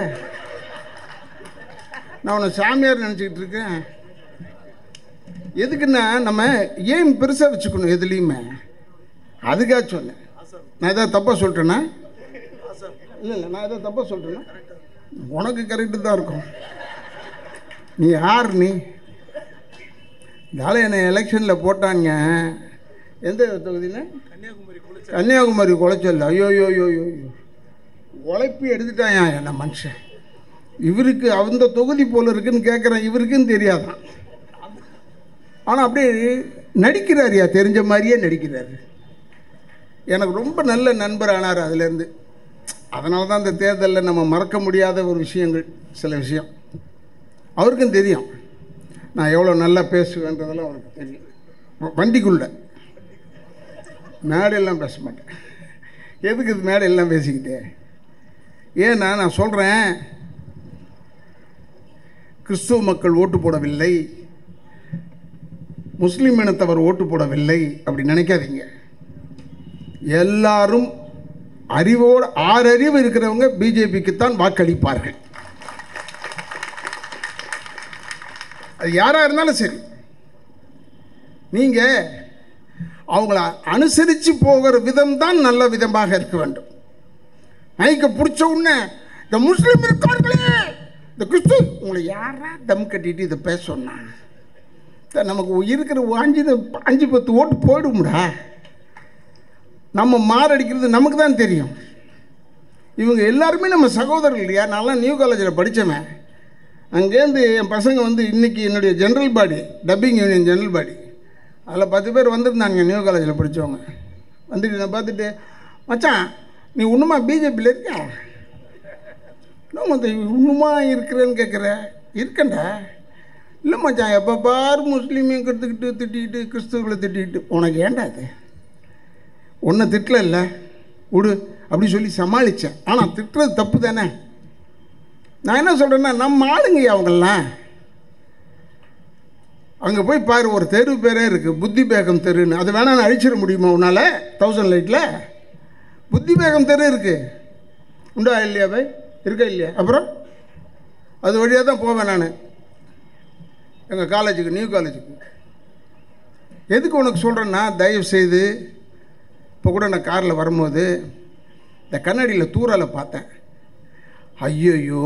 நான் உன்னை சாமியார் நினச்சிக்கிட்டு இருக்கேன் எதுக்குன்னா நம்ம ஏன் பெருசாக வச்சுக்கணும் எதுலேயுமே அதுக்காக சொன்னேன் நான் எதாவது தப்பாக சொல்லிட்டேன்னா இல்லை இல்லை நான் எதாவது தப்பாக சொல்லிட்டேன்னா உனக்கு கரெக்டு தான் இருக்கும் நீ யார் நீ இருந்தாலும் என்னை எலெக்ஷனில் போட்டாங்க எந்த தொகுதியில் கன்னியாகுமரி குலைச்சல் ஐயோ ஐயோ ஐயோ ஐயோ ஐயோ. உழைப்பி எடுத்துட்டாயா என்ன மனுஷன் இவருக்கு அந்த தொகுதி போல இருக்குன்னு கேட்குறேன் இவருக்குன்னு தெரியாதான் ஆனால் அப்படியே நடிக்கிறாருயா தெரிஞ்ச மாதிரியே நடிக்கிறாரு எனக்கு ரொம்ப நல்ல நண்பர் ஆனார் அதுலேருந்து அதனால தான் இந்த தேர்தலில் நம்ம மறக்க முடியாத ஒரு விஷயங்கள் சில விஷயம் அவருக்கும் தெரியும் நான் எவ்வளோ நல்லா பேசுவேன்றதெல்லாம் அவருக்கு தெரியும் வ- வண்டிக்குள்ள மேடையெல்லாம் பேச மாட்டேன் எதுக்கு இது மேடையெல்லாம் பேசிக்கிட்டு ஏன்னா நான் சொல்கிறேன் கிறிஸ்துவ மக்கள் ஓட்டு போடவில்லை முஸ்லீம் இனத்தவர் ஓட்டு போடவில்லை அப்படி நினைக்காதீங்க எல்லாரும் அறிவோடு ஆறறிவு இருக்கிறவங்க பிஜேபிக்குத்தான் வாக்களிப்பார்கள் அது யாராக இருந்தாலும் சரி நீங்கள் அவங்கள அனுசரித்து போகிற விதம் தான் நல்ல விதமாக இருக்க வேண்டும் மைக்க பிடிச்ச உடனே இந்த முஸ்லீம் இருக்கார்களே இந்த கிறிஸ்து உங்களை யாரா தம் கட்டிட்டு இதை பேச சொன்னா த- நமக்கு இருக்கிற அஞ்சு அஞ்சு பத்து ஓட்டு போயிடும்டா நம்ம மாரடிக்கிறது நமக்கு தான் தெரியும் இவங்க எல்லாருமே நம்ம சகோதரர்கள் இல்லையா நான்லாம் நியூ காலேஜில் படித்தவன் அங்கேருந்து என் பசங்க வந்து இன்றைக்கி என்னுடைய general body dubbing union general body அதில் பத்து பேர் வந்திருந்தாங்க நியூ காலேஜில் படித்தவங்க வந்துட்டு நான் பார்த்துட்டு மச்சான் நீ இன்னுமா பிஜேபியில் இருக்க இன்னும் மத்த இன்னுமா இருக்கிறேன்னு கேட்குற இருக்கேன்டா இல்லை மச்சான் எப்போ பாரு முஸ்லீமையும் கற்றுக்கிட்டு திட்டிக்கிட்டு கிறிஸ்துவர்களை திட்டிக்கிட்டு உனக்கு ஏன்டா அது ஒன்றை திட்டல இல்லை விடு அப்படி சொல்லி சமாளித்தேன் ஆனால் திட்டுறது தப்பு தானே நான் என்ன சொல்கிறேன்னா நம்ம ஆளுங்க அவங்கெல்லாம் அங்கே போய் பாரு ஒரு தெரு பேரே இருக்குது புத்தி பேகம் தெருன்னு அது வேணா நான் அழிச்சிட முடியுமா உன்னால் தௌசண்ட் லைட்டில் புத்தி பேகம் தெரு இருக்குது உண்டா இல்லையா பை இருக்கா இல்லையா அப்புறம் அது வழியாக தான் போவேன் நான் எங்கள் காலேஜுக்கு நியூ காலேஜுக்கு எதுக்கு உனக்கு சொல்கிறேன்னா தயவு செய்து இப்போ கூட நான் காரில் வரும்போது இந்த கண்ணாடியில் தூரலை பார்த்தேன் ஐயையோ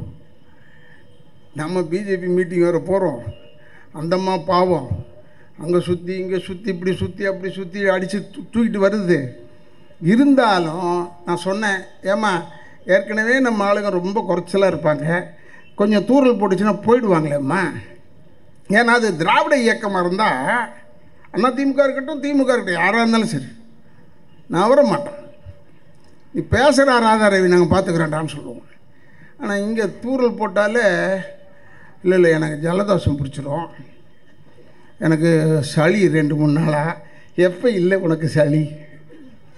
நம்ம பிஜேபி மீட்டிங் வேறு போகிறோம் அந்தம்மா பாவம் அங்கே சுற்றி இங்கே சுற்றி இப்படி சுற்றி அப்படி சுற்றி அடித்து தூக்கிட்டு வருது இருந்தாலும் நான் சொன்னேன் ஏம்மா ஏற்கனவே நம்ம ஆளுங்க ரொம்ப குறைச்சலாக இருப்பாங்க கொஞ்சம் தூரல் போட்டுச்சுன்னா போயிடுவாங்களேம்மா ஏன்னா அது திராவிட இயக்கமாக இருந்தால் அண்ணா திமுக இருக்கட்டும் திமுக இருக்கட்டும் யாராக இருந்தாலும் சரி நான் வர மாட்டேன் நீ பேசுகிற ராதாரவி நாங்கள் பார்த்துக்குறேன்டான்னு சொல்லுவோம் ஆனால் இங்கே தூரல் போட்டாலே இல்லை இல்லை எனக்கு ஜலதோஷம் பிடிச்சிரும் எனக்கு சளி ரெண்டு மூணு நாளாக எப்போ இல்லை உனக்கு சளி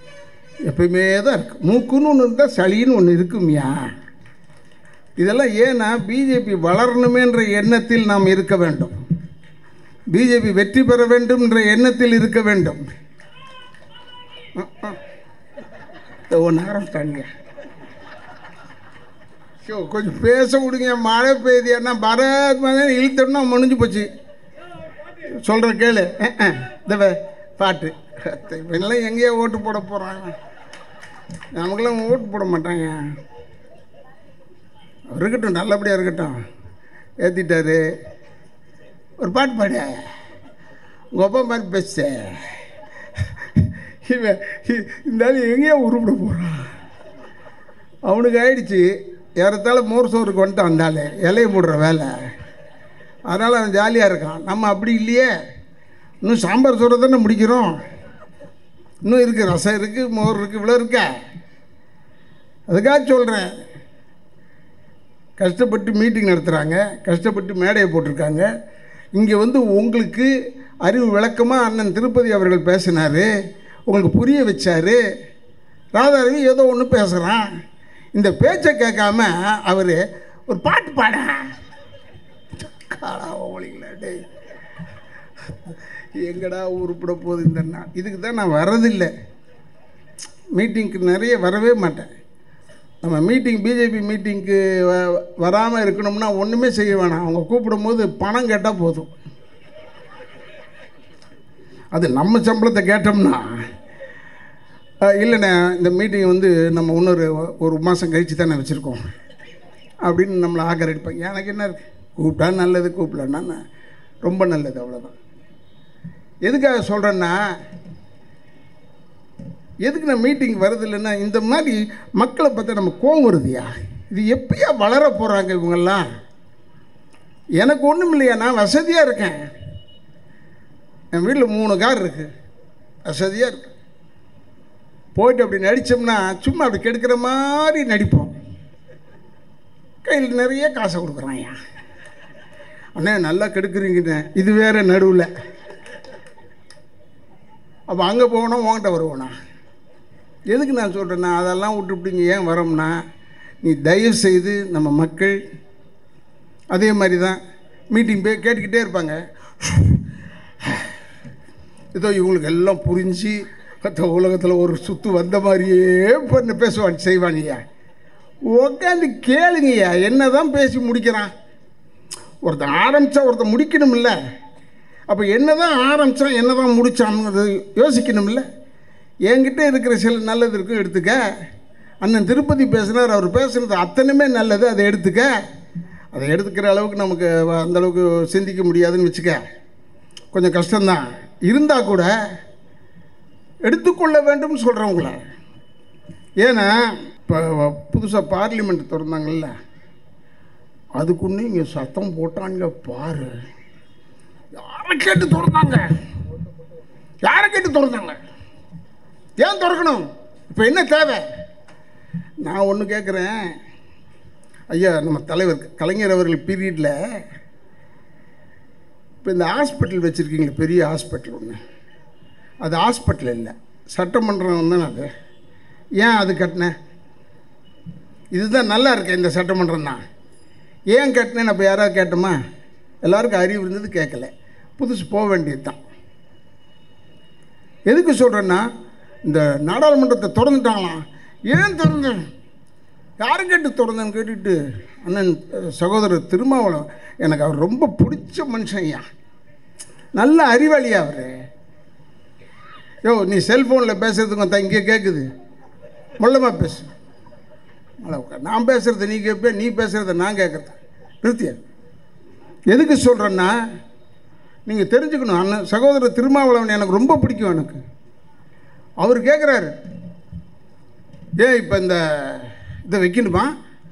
எப்பயுமே தான் இருக்கு மூக்குன்னு ஒன்று இருந்தால் சளின்னு ஒன்று இருக்கும்யா இதெல்லாம் ஏன்னா பிஜேபி வளரணுமேன்ற எண்ணத்தில் நாம் இருக்க வேண்டும் பிஜேபி வெற்றி பெற வேண்டும் என்ற எண்ணத்தில் இருக்க வேண்டும் ஒன்று ஆரம்பிச்சிட்டாங்க ஷோ கொஞ்சம் பேச விடுங்க மழை பெய்யுது ஏன்னா பரத் மாதிரி இழுத்தோம்னா முடிஞ்சு போச்சு சொல்கிற கேளு அஹ், அஹ், இந்த வே, பாட்டு இவனெல்லாம் எங்கேயோ ஓட்டு போட போகிறாங்க நமக்கெல்லாம் ஓட்டு போட மாட்டாங்க இருக்கட்டும் நல்லபடியாக இருக்கட்டும் ஏற்றிட்டாரு ஒரு பாட்டு பாடு உங்கள் அப்பா மாதிரி பேச இவன் இ- இந்த ஆள் எங்கேயோ உருப்பிட போகிறான் அவனுக்கு ஆயிடுச்சு ஏறத்தாழ மோர் சோறுக்கு வந்துட்டு வந்தாலே இலைய போடுற வேலை அதனால் அவன் ஜாலியாக இருக்கான் நம்ம அப்படி இல்லையே இன்னும் சாம்பார் சோறை தானே முடிக்கிறோம் இன்னும் இருக்குது ரசம் இருக்குது மோர் இருக்குது இவ்வளோ இருக்க அதுக்காக சொல்கிறேன் கஷ்டப்பட்டு மீட்டிங் நடத்துகிறாங்க கஷ்டப்பட்டு மேடையை போட்டிருக்காங்க இங்கே வந்து உங்களுக்கு அறிவு விளக்கமாக அண்ணன் திருப்பதி அவர்கள் பேசினார் உங்களுக்கு புரிய வச்சார் ராதாரவி ஏதோ ஒன்று பேசுகிறான் இந்த பேச்சை கேட்காம அவர் ஒரு பாட்டு பாட காலா ஓலிங்களா டேய் எங்கடா உருப்பிட போகுது இந்த நாள் இதுக்கு தான் நான் வரதில்லை மீட்டிங்க்கு நிறைய வரவே மாட்டேன் நம்ம மீட்டிங் பிஜேபி மீட்டிங்க்கு வ வராமல் இருக்கணும்னா ஒன்றுமே செய்ய வேணாம் அவங்க கூப்பிடும்போது பணம் கேட்டால் போதும் அது நம்ம சம்பளத்தை கேட்டோம்னா அஹ், இல்லைண்ணே இந்த மீட்டிங் வந்து நம்ம இன்னொரு ஒரு மாதம் கழித்து தானே வச்சுருக்கோம் அப்படின்னு நம்மளை ஆக்கரடிப்பாங்க எனக்கு என்ன இருக்கு கூப்பிட்டா நல்லது கூப்பிடலன்னா நான் ரொம்ப நல்லது அவ்வளோதான் எதுக்காக சொல்கிறேன்னா எதுக்கு நான் மீட்டிங் வருது இல்லைன்னா இந்த மாதிரி மக்களை பார்த்தா நம்ம கோவம் வருதுயா இது எப்பயா வளர போகிறாங்க இவங்கெல்லாம் எனக்கு ஒன்றும் இல்லையா நான் வசதியாக இருக்கேன் என் வீட்டில் மூணு கார் இருக்குது வசதியாக இருக்கு போயிட்டு அப்படி நடித்தோம்னா சும்மா அப்படி கெடுக்கிற மாதிரி நடிப்போம் கையில் நிறைய காசை கொடுக்குறான்யா அண்ணே நல்லா கெடுக்குறீங்கண்ணே இது வேற நடுவில் அப்போ அங்கே போகணும் உன்கிட்ட வருவோண்ணா எதுக்கு நான் சொல்கிறேன்னா அதெல்லாம் விட்டுவிட்டீங்க ஏன் வரோம்னா நீ தயவு செய்து நம்ம மக்கள் அதே மாதிரி தான் மீட்டிங் போய் கேட்டுக்கிட்டே இருப்பாங்க ஏதோ இவங்களுக்கு எல்லாம் புரிஞ்சு கத்த உலகத்தில் ஒரு சுத்து வந்த மாதிரியே பண்ண பேசுவான் செய்வானியா உட்காந்து கேளுங்கய்யா என்ன தான் பேசி முடிக்கிறான் ஒருத்தன் ஆரம்பித்தா ஒருத்தன் முடிக்கணும்ல அப்போ என்ன தான் ஆரம்பித்தான் என்ன தான் முடித்தான்னு யோசிக்கணும்ல என்கிட்ட இருக்கிற சில நல்லது இருக்கும் எடுத்துக்க அண்ணன் திருப்பதி பேசுனார் அவர் பேசுனது அத்தனையுமே நல்லது அதை எடுத்துக்க அதை எடுத்துக்கிற அளவுக்கு நமக்கு வ- அந்த அளவுக்கு சிந்திக்க முடியாதுன்னு வச்சுக்க கொஞ்சம் கஷ்டம்தான் இருந்தால் கூட எடுத்துக்கொள்ள வேண்டும்னு சொல்கிறவங்கள ஏன்னா இப்போ புதுசாக பார்லிமெண்ட் திறந்தாங்கல்ல அதுக்குன்னு இங்கே சத்தம் போட்டாங்க பாரு யாரை கேட்டு திறந்தாங்க யாரை கேட்டு திறந்தாங்க ஏன் திறக்கணும் இப்போ என்ன தேவை நான் ஒன்று கேட்குறேன் ஐயா நம்ம தலைவர் கலைஞர் அவர்கள் பீரியடில் இப்போ இந்த ஹாஸ்பிட்டல் வச்சுருக்கீங்களே பெரிய ஹாஸ்பிட்டல் ஒன்று அது ஹாஸ்பிட்டல் இல்லை சட்டமன்றம் தானே அது ஏன் அது கட்டினேன் இதுதான் நல்லா இருக்கு இந்த சட்டமன்றம் தான் ஏன் கட்டினேன்னு அப்போ யாராவது கேட்டோமா எல்லாருக்கும் அறிவு இருந்தது கேட்கல புதுசு போக வேண்டியது தான் எதுக்கு சொல்கிறேன்னா இந்த நாடாளுமன்றத்தை திறந்துட்டாங்களாம் ஏன் திறந்து யாரை கேட்டு திறந்தேன்னு கேட்டுட்டு அண்ணன் அஹ், சகோதரர் திருமாவளம் எனக்கு அவர் ரொம்ப பிடிச்ச மனுஷன் ஐயா நல்ல அறிவாளியா அவர் யோ நீ செல்ஃபோனில் பேசுறதுக்கு வந்தா இங்கே கேட்குது மொல்லமாக பேசு நல்லா உட்கார். நான் பேசுகிறத நீ கேட்ப நீ பேசுகிறத நான் கேட்குறது நிறுத்தியா எதுக்கு சொல்கிறேன்னா நீங்கள் தெரிஞ்சுக்கணும் அண்ணன் சகோதரர் திருமாவளவன் எனக்கு ரொம்ப பிடிக்கும் எனக்கு அவர் கேட்குறாரு ஏன் இப்போ இந்த இதை வைக்கணுமா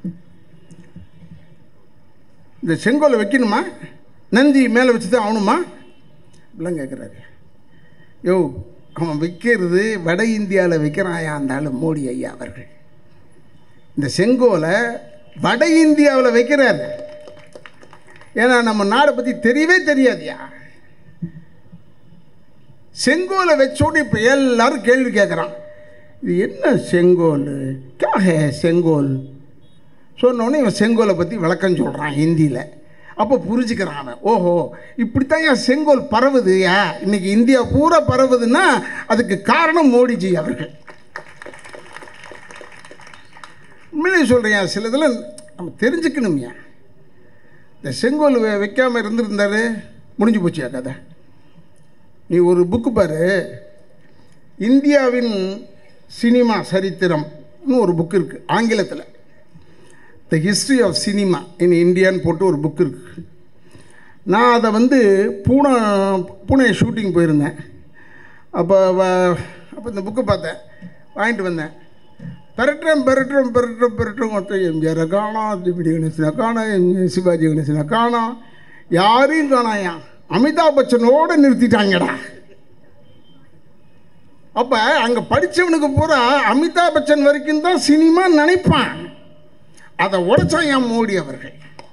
இந்த செங்கோலை வைக்கணுமா நந்தி மேலே வச்சு தான் ஆகணுமா இப்படிலாம் கேட்குறாரு யோ அவன் வைக்கிறது வட இந்தியாவில் வைக்கிறாயா அந்த ஆளு மோடி ஐயா அவர்கள் இந்த செங்கோலை வட இந்தியாவில் வைக்கிறாரு ஏன்னா நம்ம நாடை பற்றி தெரியவே தெரியாதுயா செங்கோலை வச்சோடு இப்போ எல்லாரும் கேள்வி கேட்குறான் இது என்ன செங்கோல் கே ஹே செங்கோல் சொன்னோடனே இவன் செங்கோலை பற்றி விளக்கம் சொல்கிறான் ஹிந்தியில் அப்போ புரிஞ்சுக்கிறான் அவன் ஓஹோ இப்படித்தான் என் செங்கோல் பரவுது யா இன்னைக்கு இந்தியா பூரா பரவுதுன்னா அதுக்கு காரணம் மோடிஜி அவர்கள் உண்மையிலே சொல்கிறேன் சில இதில் நம்ம தெரிஞ்சுக்கணும்யா இந்த செங்கோல் வை- வைக்காம இருந்திருந்தாரு முடிஞ்சு போச்சியா கதை நீ ஒரு புக்கு பாரு இந்தியாவின் சினிமா சரித்திரம்னு ஒரு புக் இருக்குது ஆங்கிலத்தில் the history of cinema in இந்தியான்னு போட்டு ஒரு புக் இருக்குது நான் அதை வந்து பூனே பூனே ஷூட்டிங் போயிருந்தேன் அப்போ அப்போ இந்த புக்கை பார்த்தேன் வாங்கிட்டு வந்தேன் பெரட்டுறேன் பெரட்டுறேன் பெரட்டுறேன் பெரட்டுறேன் மொத்தம் எம்ஜிஆரை காணோம் திபிடி கணேசனை காணோம் எம் சிவாஜி கணேசனை காணோம் யாரையும் காணாயா அமிதாப் பச்சனோடு நிறுத்திட்டாங்கடா அப்போ அங்கே படித்தவனுக்கு பூரா அமிதாப் பச்சன் வரைக்கும் தான் சினிமா நினைப்பான் அதை உடைச்சான் என் மோடி அவர்கள்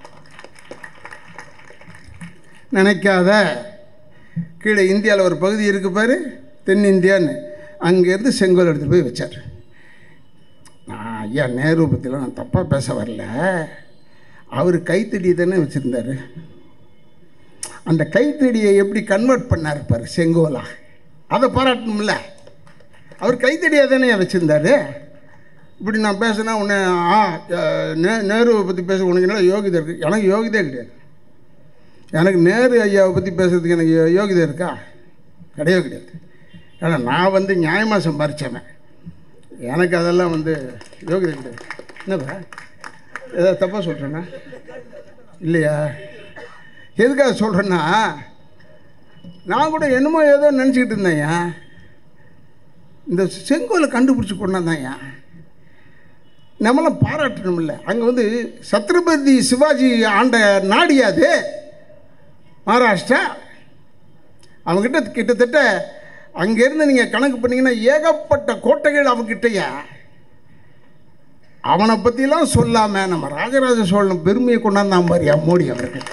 நினைக்காத கீழே இந்தியாவில் ஒரு பகுதி இருக்கு பாரு தென்னிந்தியான்னு அங்கேருந்து செங்கோல் எடுத்து போய் வச்சார் நான் ஐயா நேரு பற்றிலாம் நான் தப்பாக பேச வரல அவர் கைத்தடி தானே வச்சுருந்தார் அந்த கைத்தடியை எப்படி கன்வெர்ட் பண்ணார் பாரு செங்கோலா அதை பாராட்டணும்ல அவர் கைத்தடியாக தானே வச்சுருந்தாரு இப்படி நான் பேசினா உன்னை ஆ நே நேருவை பற்றி பேச உனக்கு என்ன யோகிதை இருக்குது எனக்கு யோகிதே கிடையாது எனக்கு நேரு ஐயாவை பற்றி பேசுறதுக்கு எனக்கு யோ- யோகிதை இருக்கா கிடையவே கிடையாது ஏன்னா நான் வந்து நியாயமாக சம்பாரிச்சவன் எனக்கு அதெல்லாம் வந்து யோகிதை கிடையாது என்னப்பா ஏதாவது தப்பாக சொல்கிறேன்னா இல்லையா எதுக்காக சொல்கிறேன்னா நான் கூட என்னமோ ஏதோ நினச்சிக்கிட்டு இருந்தேன்யா இந்த செங்கோலை கண்டுபிடிச்சி கொண்டாந்தான்யா நம்மளாம் பாராட்டணும்ல அங்கே வந்து சத்ரபதி சிவாஜி ஆண்ட நாடியா அது மகாராஷ்டிரா அவங்ககிட்ட கிட்டத்தட்ட அங்கேருந்து நீங்கள் கணக்கு பண்ணீங்கன்னா ஏகப்பட்ட கோட்டைகள் அவங்ககிட்டயா அவனை பற்றிலாம் சொல்லாமல் நம்ம ராஜராஜ சோழன் பெருமையை கொண்டாந்தான் பாரியா மோடி அவர்கள்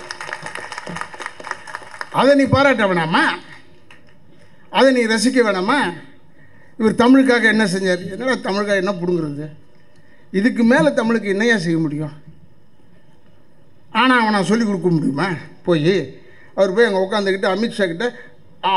அதை நீ பாராட்ட வேணாமா அதை நீ ரசிக்க வேணாமா இவர் தமிழுக்காக என்ன செஞ்சார் என்னடா தமிழுக்காக என்ன பிடுங்குறது இதுக்கு மேலே தமிழுக்கு என்னையா செய்ய முடியும் ஆனால் அவனை சொல்லிக் கொடுக்க முடியுமா போய் அவர் போய் அங்கே உட்காந்துக்கிட்டு அமித்ஷா கிட்ட ஆ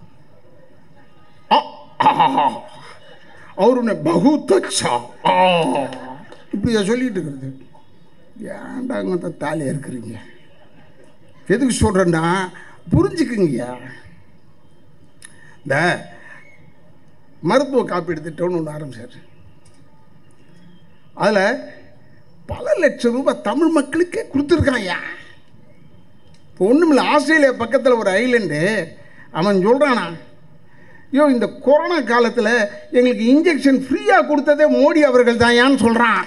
ஆ, ஆ, அவர் உன்னை பகுத் அச்சா ஆ இப்படியா சொல்லிட்டு இருக்கிறது ஏன்டாங்க தாலியாக இருக்கிறீங்க எதுக்கு சொல்கிறேன்னா புரிஞ்சுக்குங்கய்யா இந்த மருத்துவ காப்பீடு திட்டம்னு ஒன்று ஆரம்பிச்சார் அதில் பல லட்சம் ரூபாய் தமிழ் மக்களுக்கே கொடுத்துருக்காயா இப்போ ஒன்றுமில்ல ஆஸ்திரேலியா பக்கத்தில் ஒரு ஐலண்டு அவன் சொல்கிறானா ஐயோ இந்த கொரோனா காலத்தில் எங்களுக்கு இன்ஜெக்ஷன் ஃப்ரீயாக கொடுத்ததே மோடி அவர்கள் தான் சொல்கிறான்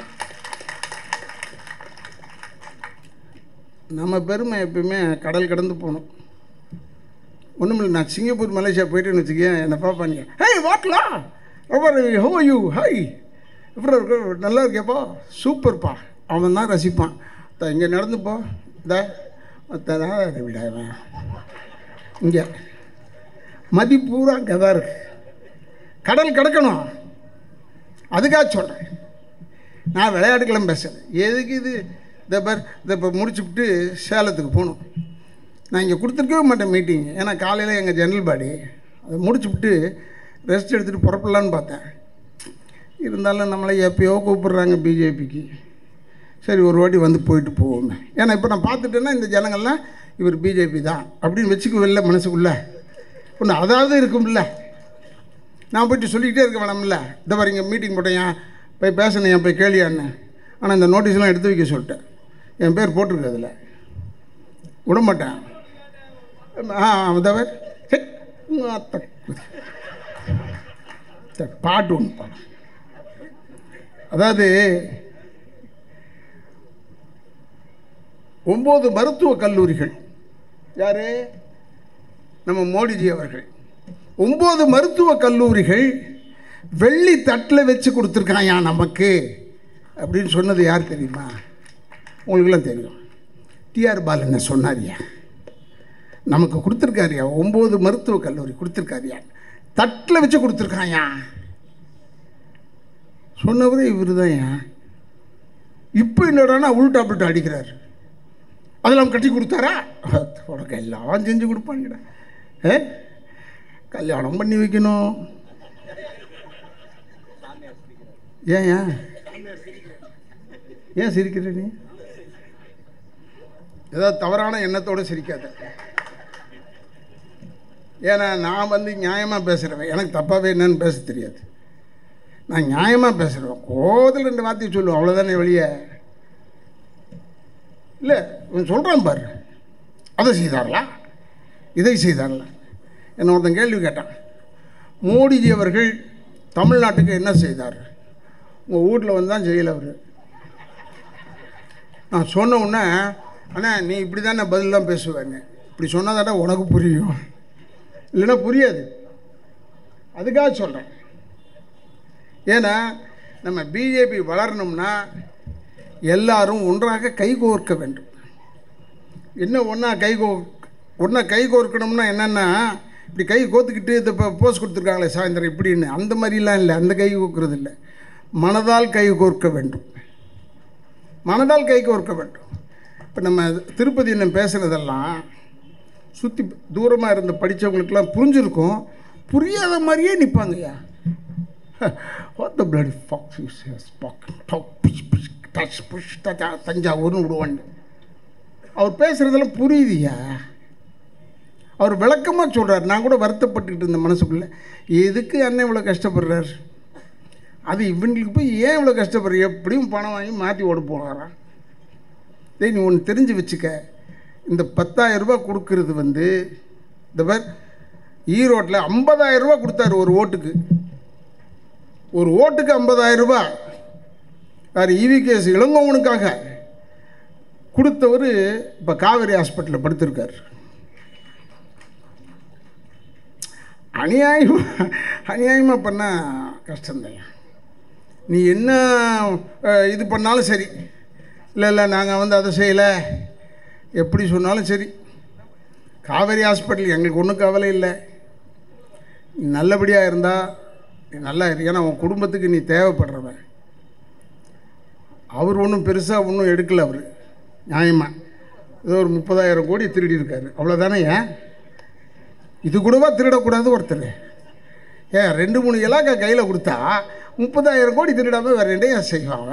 நம்ம பெருமை எப்பயுமே கடல் கடந்து போகணும் ஒன்றுமில்ல நான் சிங்கப்பூர் மலேசியா போயிட்டேன்னு வச்சுக்கேன் என்னை பார்ப்பாங்க ஹே வாட்லா ரொம்ப ஹோ யூ ஹை எப்படி இருக்கு நல்லா இருக்கேப்பா சூப்பர்ப்பா அவன் தான் ரசிப்பான் த இங்கே நடந்து போ இந்த மற்றதான் விடாவேன் இங்கே மதிப்பூரா அங்கே தான் இருக்கு கடல் கிடக்கணும் அதுக்காக சொல்கிறேன் நான் விளையாட்டுக்கெல்லாம் பேசுகிறேன் எதுக்கு இது இந்த பார் இதை இப்போ முடிச்சுவிட்டு சேலத்துக்கு போகணும் நான் இங்கே கொடுத்துருக்கவே மாட்டேன் மீட்டிங் ஏன்னா காலையில் எங்கள் ஜெனரல் பாடி அதை முடிச்சுவிட்டு ரெஸ்ட் எடுத்துகிட்டு புறப்படலான்னு பார்த்தேன் இருந்தாலும் நம்மளை எப்பயோ கூப்பிடுறாங்க பிஜேபிக்கு சரி ஒரு வாட்டி வந்து போயிட்டு போவோமே ஏன்னா இப்போ நான் பார்த்துட்டேன்னா இந்த ஜனங்கள்லாம் இவர் பிஜேபி தான் அப்படின்னு வச்சுக்குவில்ல மனசுக்குள்ளே ஒன்று அதாவது இருக்கும்ல நான் போயிட்டு சொல்லிக்கிட்டே இருக்க வேணாம்ல இந்த மாதிரி இங்கே மீட்டிங் போட்டேன் போய் பேசணும் என் போய் கேளியான்னு ஆனால் இந்த நோட்டீஸ்லாம் எடுத்து வைக்க சொல்லிட்டேன் என் பேர் போட்டிருக்கு அதில் விட மாட்டேன் ஆ தவர் சரி உங்க அத்தை. சரி, பாட்டு ஒன்று பாடு அதாவது ஒம்பது மருத்துவக் கல்லூரிகள் யாரு நம்ம மோடிஜி அவர்கள் ஒம்பது மருத்துவக் கல்லூரிகள் வெள்ளி தட்டில் வச்சு கொடுத்துருக்காயா நமக்கு அப்படின்னு சொன்னது யார் தெரியுமா உங்களுக்கெல்லாம் தெரியும் டிஆர் பாலன் சொன்னாரியா நமக்கு கொடுத்துருக்காருயா ஒம்பது மருத்துவக் கல்லூரி கொடுத்துருக்காருயா தட்டில் வச்சு கொடுத்துருக்காயா சொன்னவரே இவர் தான் ஏன் இப்போ என்னடானா உள்டா புல்ட்டா அடிக்கிறார் அதெல்லாம் கட்டி கொடுத்தாரா உனக்கு எல்லாம் செஞ்சு கொடுப்பாங்கடா ஏ கல்யாணம் பண்ணி வைக்கணும் ஏன் ஏன் ஏன் சிரிக்கிற நீ ஏதாவது தவறான எண்ணத்தோடு சிரிக்காத ஏன்னா நான் வந்து நியாயமாக பேசுகிறவன் எனக்கு தப்பாகவே என்னன்னு பேச தெரியாது நான் நியாயமாக பேசுகிறேன் கோவத்தில் ரெண்டு வார்த்தையை சொல்லுவேன் அவ்வளோதானே வெளியே இல்லை இவன் சொல்கிறான் பாரு அதை செய்தார்களா இதை செய்தார்களா என்ன ஒருத்தன் கேள்வி கேட்டான் மோடிஜி அவர்கள் தமிழ்நாட்டுக்கு என்ன செய்தார் உங்கள் வீட்டில் வந்து தான் செய்யலை அவர் நான் சொன்ன உடனே அண்ணா நீ இப்படி தானே பதிலெலாம் பேசுவேங்க இப்படி சொன்னதாடா உனக்கு புரியும் இல்லைன்னா புரியாது அதுக்காக சொல்கிறேன் ஏன்னா நம்ம பிஜேபி வளரணும்னா எல்லாரும் ஒன்றாக கைகோர்க்க வேண்டும் என்ன ஒன்றா கை கோ ஒன்றா கை கோர்க்கணும்னா என்னென்னா இப்படி கை கோத்துக்கிட்டு இந்த இப்போ போஸ் கொடுத்துருக்காங்களே சாயந்தரம் இப்படின்னு அந்த மாதிரிலாம் இல்லை அந்த கை கோர்க்கறது இல்லை மனதால் கை கோர்க்க வேண்டும் மனதால் கை கோர்க்க வேண்டும் இப்போ நம்ம திருப்பதி என்ன பேசுகிறதெல்லாம் சுற்றி தூரமாக இருந்த படித்தவங்களுக்கெல்லாம் புரிஞ்சிருக்கும் புரியாத மாதிரியே நிற்பாங்கய்யா what the blood fox touch push தஞ்சாவூர்னு விடுவாங்க அவர் பேசுகிறதெல்லாம் புரியுதுயா அவர் விளக்கமாக சொல்கிறார் நான் கூட வருத்தப்பட்டுக்கிட்டு இருந்தேன் மனசுக்குள்ளே எதுக்கு அண்ணன் இவ்வளோ கஷ்டப்படுறார் அது இவங்களுக்கு போய் ஏன் இவ்வளோ கஷ்டப்படுற எப்படியும் பணம் வாங்கி மாற்றி ஓட போகிறாராம் டேய் நீ ஒன்று தெரிஞ்சு வச்சுக்க இந்த பத்தாயிரம் ரூபாய் கொடுக்கறது வந்து இந்த பேர் ஈரோட்டில் ஐம்பதாயிரம் ரூபாய் கொடுத்தாரு ஒரு ஓட்டுக்கு ஒரு ஓட்டுக்கு ஐம்பதாயிரம் ரூபாய் யார் இவிகேஎஸ் இளங்கோவனுக்காக கொடுத்தவர் இப்போ காவேரி ஹாஸ்பிட்டலில் படுத்திருக்கார் அநியாயமாக அநியாயமாக பண்ணால் கஷ்டம்தான் நீ என்ன அஹ், இது பண்ணாலும் சரி இல்லை இல்லை நாங்கள் வந்து அதை செய்யலை எப்படி சொன்னாலும் சரி காவேரி ஹாஸ்பிட்டல் எங்களுக்கு ஒன்றும் கவலை இல்லை நீ நல்லபடியாக இருந்தால் நீ நல்லா இரு ஏன்னா உன் குடும்பத்துக்கு நீ தேவைப்படுறவன் அவர் ஒன்றும் பெருசாக ஒன்றும் எடுக்கல அவர் நியாயமாக ஏதோ ஒரு முப்பதாயிரம் கோடி திருடி இருக்காரு அவ்வளோதானே ஏன் இது கூடவா திருடக்கூடாது ஒருத்தர் ஏன் ரெண்டு மூணு இலாக்கா கையில் கொடுத்தா முப்பதாயிரம் கோடி திருடாமல் வேறு ரெண்டையும் செய்வாங்க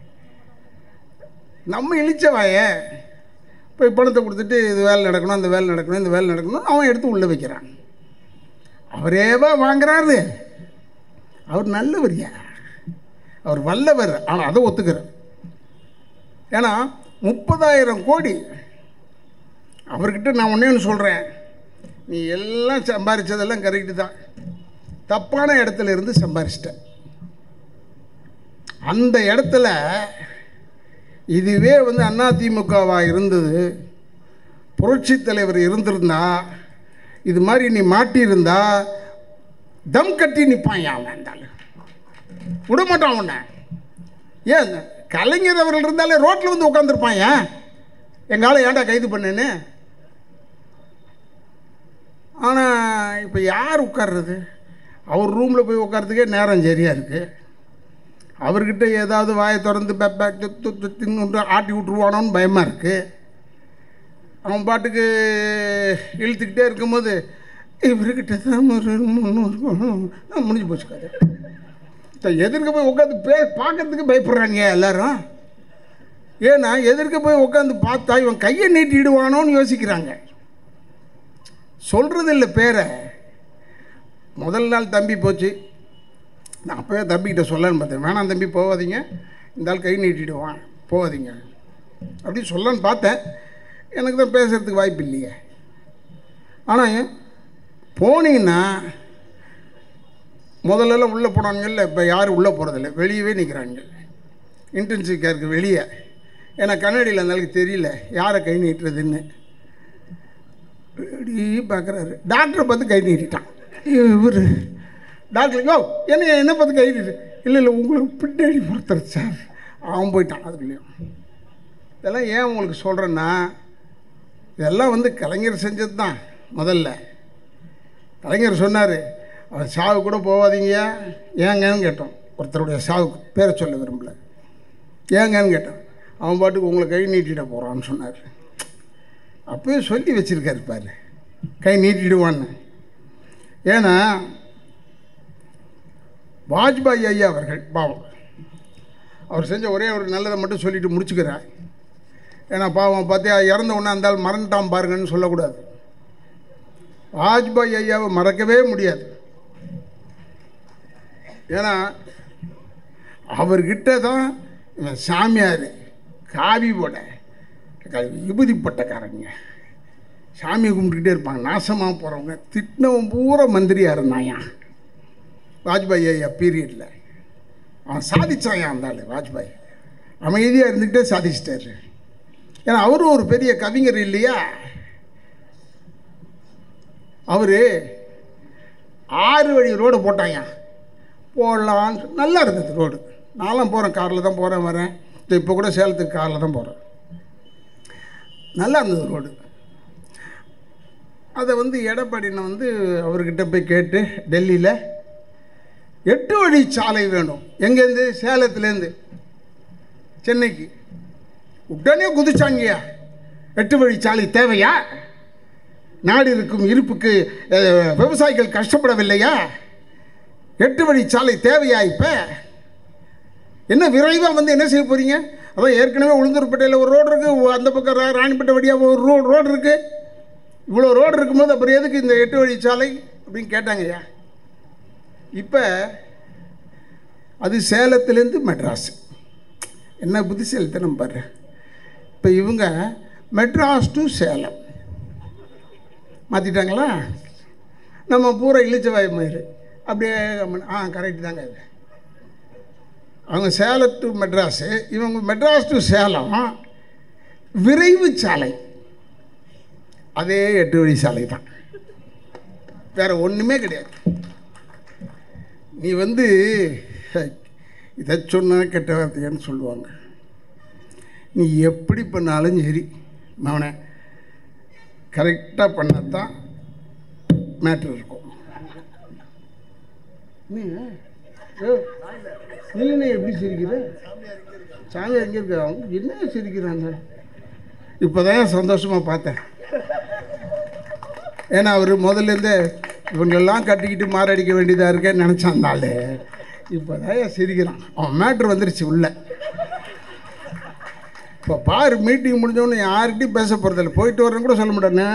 நம்ம இழிச்சவாயே போய் பணத்தை கொடுத்துட்டு இது வேலை நடக்கணும் அந்த வேலை நடக்கணும் இந்த வேலை நடக்கணும் அவன் எடுத்து உள்ளே வைக்கிறான் அவரேவா வாங்குறாரு அவர் நல்லவர்யா அவர் வல்லவர் ஆனால் அதை ஒத்துக்கிறார் ஏன்னா முப்பதாயிரம் கோடி அவர்கிட்ட நான் ஒன்றே ஒன்று சொல்கிறேன் நீ எல்லாம் சம்பாரிச்சதெல்லாம் கரெக்டு தான் தப்பான இடத்துல இருந்து சம்பாரிச்சிட்ட அந்த இடத்துல இதுவே வந்து அதிமுகவாக இருந்தது புரட்சி தலைவர் இருந்திருந்தா இது மாதிரி நீ மாட்டியிருந்தா தம் கட்டி நிற்பான் அவன் இருந்தாலும் விட மாட்டான் உன்னை ஏன் கலைஞர் அவர்கள் இருந்தாலே ரோட்டில் வந்து உட்காந்துருப்பான் ஏன் எங்கால ஏன்டா கைது பண்ணேன்னு ஆனால் இப்போ யார் உட்கார்றது அவர் ரூமில் போய் உட்கார்றதுக்கே நேரம் சரியாக இருக்குது அவர்கிட்ட ஏதாவது வாயை திறந்து பெப்ப துத்து துத்துன்னு ஆட்டி விட்ருவானோன்னு பயமாக இருக்குது அவன் பாட்டுக்கு இழுத்துக்கிட்டே இருக்கும்போது இவர்கிட்ட தான் ஒரு முந்நூறு முடிஞ்சு போச்சு கதை இப்போ எதிர்க்க போய் உட்காந்து பே பார்க்கறதுக்கு பயப்படுறாங்க எல்லாரும் ஏன்னா எதிர்க்க போய் உட்காந்து பார்த்தா இவன் கையை நீட்டிடுவானோன்னு யோசிக்கிறாங்க சொல்கிறது இல்லை பேரை முதல் நாள் தம்பி போச்சு நான் அப்போவே தம்பிக்கிட்ட சொல்லன்னு பார்த்தேன் வேணாம் தம்பி போகாதீங்க இந்த ஆள் கை நீட்டிடுவான் போகாதீங்க அப்படின்னு சொல்லன்னு பார்த்தேன் எனக்கு தான் பேசுகிறதுக்கு வாய்ப்பு இல்லையே ஆனால் போனீங்கன்னா முதல்லலாம் உள்ளே போனாங்கல்ல இப்போ யாரும் உள்ளே போகிறதில்ல வெளியவே நிற்கிறாங்க இன்டென்சிவ் கேருக்கு வெளியே ஏன்னா கண்ணாடியில் அந்த ஆளுக்கு தெரியல யாரை கை நீட்டுறதுன்னு இப்படி பார்க்குறாரு டாக்டரை பார்த்து கை நீட்டிட்டான் இவர் டாக்டர் யோ என்ன என்ன பார்த்து கை நீட்டு இல்லை இல்லை உங்களுக்கு பின்னாடி ஒருத்தர் சார் அவன் போயிட்டான் அதுக்குள்ளேயும் இதெல்லாம் ஏன் உங்களுக்கு சொல்கிறேன்னா இதெல்லாம் வந்து கலைஞர் செஞ்சது தான் முதல்ல கலைஞர் சொன்னார் அவர் சாவு கூட போகாதீங்க ஏங்கன்னு கேட்டோம் ஒருத்தருடைய சாவுக்கு பேரை சொல்ல விரும்பல ஏங்கன்னு கேட்டான் அவன் பாட்டுக்கு உங்களை கை நீட்டிட போகிறான்னு சொன்னார் அப்பவே சொல்லி வச்சிருக்காரு பாரு கை நீட்டிடுவான்னு ஏன்னா வாஜ்பாய் ஐயா அவர்கள் பாவம் அவர் செஞ்ச ஒரே ஒரு நல்லதை மட்டும் சொல்லிட்டு முடிச்சுக்கிறார் ஏன்னா பாவம் பார்த்தியா இறந்த உடனே அந்த ஆள் மறந்துட்டான் பாருங்கன்னு சொல்லக்கூடாது வாஜ்பாய் ஐயாவை மறக்கவே முடியாது ஏன்னா அவர்கிட்ட தான் இவன் சாமியார் காவி போட விபூதி பட்டக்காரங்க சாமியை கும்பிட்டுக்கிட்டே இருப்பாங்க நாசமாக போகிறவங்க திட்டினவன் பூரா மந்திரியாக இருந்தாயா வாஜ்பாய் ஐயா பீரியடில் அவன் சாதிச்சாயா அந்த ஆள் வாஜ்பாய் அமைதியாக இருந்துக்கிட்டே சாதிச்சிட்டாரு ஏன்னா அவரும் ஒரு பெரிய கவிஞர் இல்லையா அவர் ஆறு வழி ரோடு போட்டாயா போடலான்னு சொ- நல்லா இருந்தது ரோடு நான்லாம் போகிறேன் காரில் தான் போகிறேன் வரேன் இப்போ கூட சேலத்துக்கு காரில் தான் போகிறேன் நல்லா இருந்தது ரோடு அதை வந்து எடப்பாடினை வந்து அவர்கிட்ட போய் கேட்டு டெல்லியில் எட்டு வழி சாலை வேணும் எங்கேருந்து சேலத்துலேருந்து சென்னைக்கு உடனே குதிச்சாங்கய்யா எட்டு வழி சாலை தேவையா நாடு இருக்கும் இருப்புக்கு அஹ், விவசாயிகள் கஷ்டப்படவில்லையா எட்டு வழி சாலை தேவையா இப்போ என்ன விரைவாக வந்து என்ன செய்ய போகிறீங்க அதான் ஏற்கனவே உளுந்தூர்பேட்டையில் ஒரு ரோடு இருக்குது அந்த பக்கம் ரா- ராணிப்பேட்டை வழியாக ஒரு ரோடு ரோடு இருக்குது இவ்வளோ ரோடு இருக்கும்போது அப்புறம் எதுக்கு இந்த எட்டு வழி சாலை அப்படின்னு கேட்டாங்கய்யா இப்போ அது சேலத்துலேருந்து மெட்ராஸ் என்ன புத்திசெலுத்தணும் பாரு இப்போ இவங்க மெட்ராஸ் டு சேலம் மாற்றிட்டாங்களா நம்ம பூரா இழிச்சவாய் மயிறு அப்படியே கம்முனு, ஆ கரெக்ட் தாங்க இது அவங்க சேலம் டு மெட்ராஸு இவங்க மெட்ராஸ் டு சேலம் விரைவு சாலை அதே எட்டு வழி சாலை தான் வேற ஒன்றுமே கிடையாது நீ வந்து இதை சொன்ன கெட்ட வார்த்தைன்னு சொல்லுவாங்க நீ எப்படி பண்ணாலும் சரி அவனை கரெக்டாக பண்ணால் தான் மேட்ரு இருக்கும் நீ என்ன எப்படி சிரிக்கிற சாமி எங்கே இருக்க அவங்க என்ன சிரிக்கிறாங்க இப்போதான் சந்தோஷமாக பார்த்தேன் ஏன்னா அவர் முதல்லேருந்தே இவங்களெல்லாம் கட்டிக்கிட்டு மாரடிக்க வேண்டியதாக இருக்கேன்னு நினச்சான் அந்த ஆள் இப்போ தான் சிரிக்கிறான் அவன் மேட்ரு வந்துருச்சு உள்ள இப்போ பாரு மீட்டிங் முடிஞ்சோன்னு யார்கிட்டையும் பேச போகிறதில்ல போயிட்டு வரேன்னு கூட சொல்ல மாட்டேன்